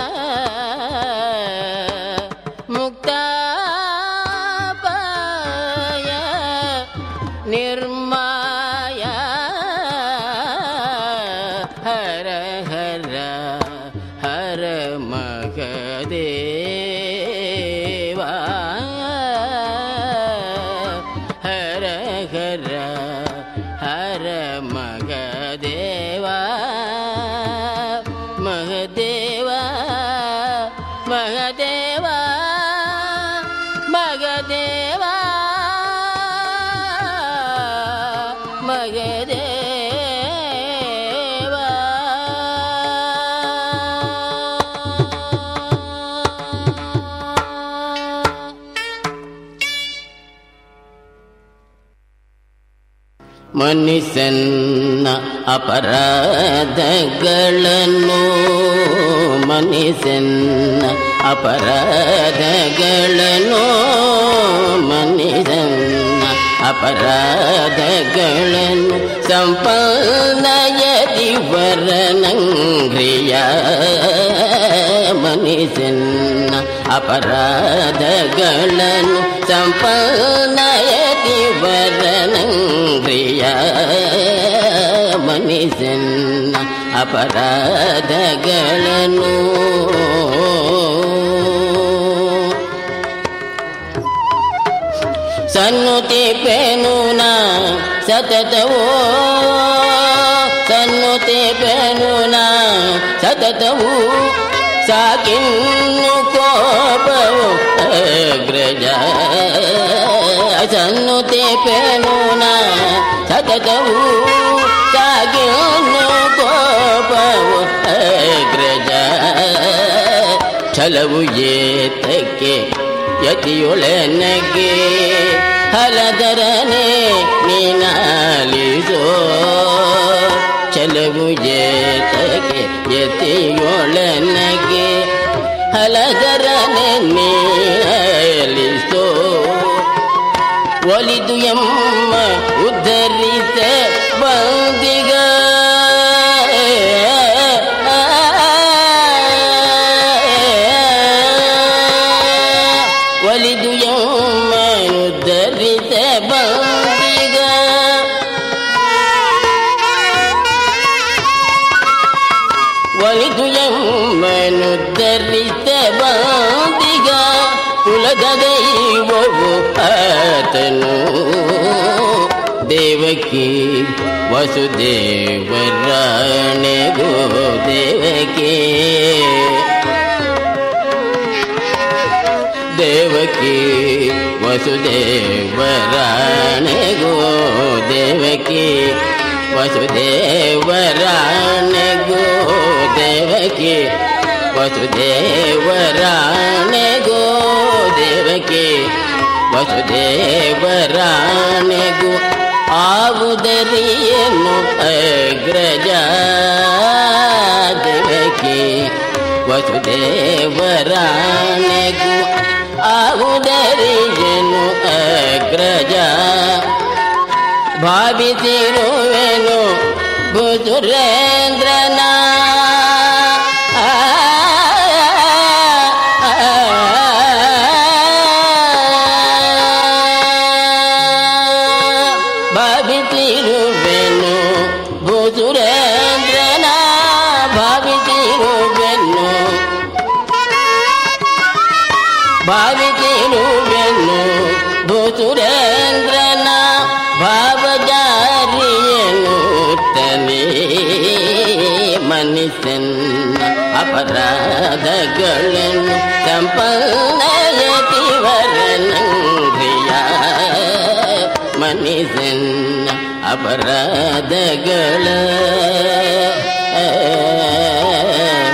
ಮುಕ್ತಾಪಾಯ ನಿರ್ಮಾಯ ಹರ ಹರ ಹರ ಮಗದೇವ ಹರ ಹರ ಹರ ಮಗದೇವ ಮಗದೇವ ಮಗದೇವ ಮಗದೇವ ಮಗದೇವ ಮನುಷ್ಯನ್ನ ಅಪರಾಧಗಳನ್ನು ಮನುಷ್ಯನ್ನ ಅಪರಾಧಗಳನ್ನು ಮನುಷ್ಯನ್ನ ಅಪರಾಧಗಳನ್ನು ಸಂಪನ್ನಯದಿ ವರನಂಗ್ರಿಯ ಮನುಷ್ಯನ್ನ ಅಪರಾಧಗಳನ್ನು ಸಂಪನ್ನಯದಿ ವರನಂಗ್ರಿಯ ಮನುಷ್ಯನ್ನ ಅಪರಾಧಗಳನ್ನು ಸನ್ನುತಿ ಪೇನುನ ಸತತವೋ ಸನ್ನುತಿ ಪೇನುನ ಸತತವು ಸಾಕಿನ್ನು ಕೋಪವು ಅಗ್ರಜ ಸನ್ನುತಿ ಪೇನುನ ಸತತವು ಸಾಕಿನ್ನು ಕೋಪವು ಅಗ್ರಜ ಛಲವು ಏತಕ್ಕೆ ಯತಿಯೊಳನಗೆ ಹಲದರನೆ ನೀನಾಲಿಸೋ ಚಲವು ಏತಕ್ಕೆ ಯತಿಯೊಳನಗೆ ಹಲದರನೆ ನೀಲಿಸೋ ಒಲಿದು ಎಮ್ಮ ಉದ್ಧರಿಸ ಬಂದಿಗ ಒಲಿದು ಎಮ್ಮನು ಧರಿಸ ಬಂದಿಗ ಒಲಿದು ಎಮ್ಮನು ಧರಿಸ ಬಂದಿಗ ಕುಲದ ದೈವವು ಆತನು ದೇವಕಿ ವಸುದೇವರಾಣೆಗೋ ದೇವಕಿ ದೇವಕಿ ವಸುದೇವರಾಣೆಗೋ ದೇವಕಿ ವಸುದೇವರಾಣೆಗೋ ದೇವಕಿ ವಸುದೇವರಾಣೆಗೋ ದೇವಕಿ ವಸುದೇವರಾಣೆಗೋ ಆವುದರಿಯನ್ನು ಅಗ್ರಜ ದೇವಕಿ ವಸುದೇವರಾಣೆಗೂ ಆವುದರಿಯನು ಅಗ್ರಜ ಭಾವಿಸಿರುವೆನು ಭುಜುರೇಂದ್ರನ ಭಾವಿಸಿರುವೆನು ಭುಜುರೇಂದ್ರನ ಭಾವಿಸಿರುವೆನು ಭಾವಿಸಿರುವೆನು ಭೂಸುರೇಂದ್ರನ ಭಾವಜಾರಿಯನು ತನೇ ಮನುಷ್ಯನ ಅಪರಾಧಗಳನ್ನು ಸಂಪನ್ನಯತಿ ವರನಂಗ್ರಿಯ ಮನುಷ್ಯನ ಅಪರಾಧಗಳ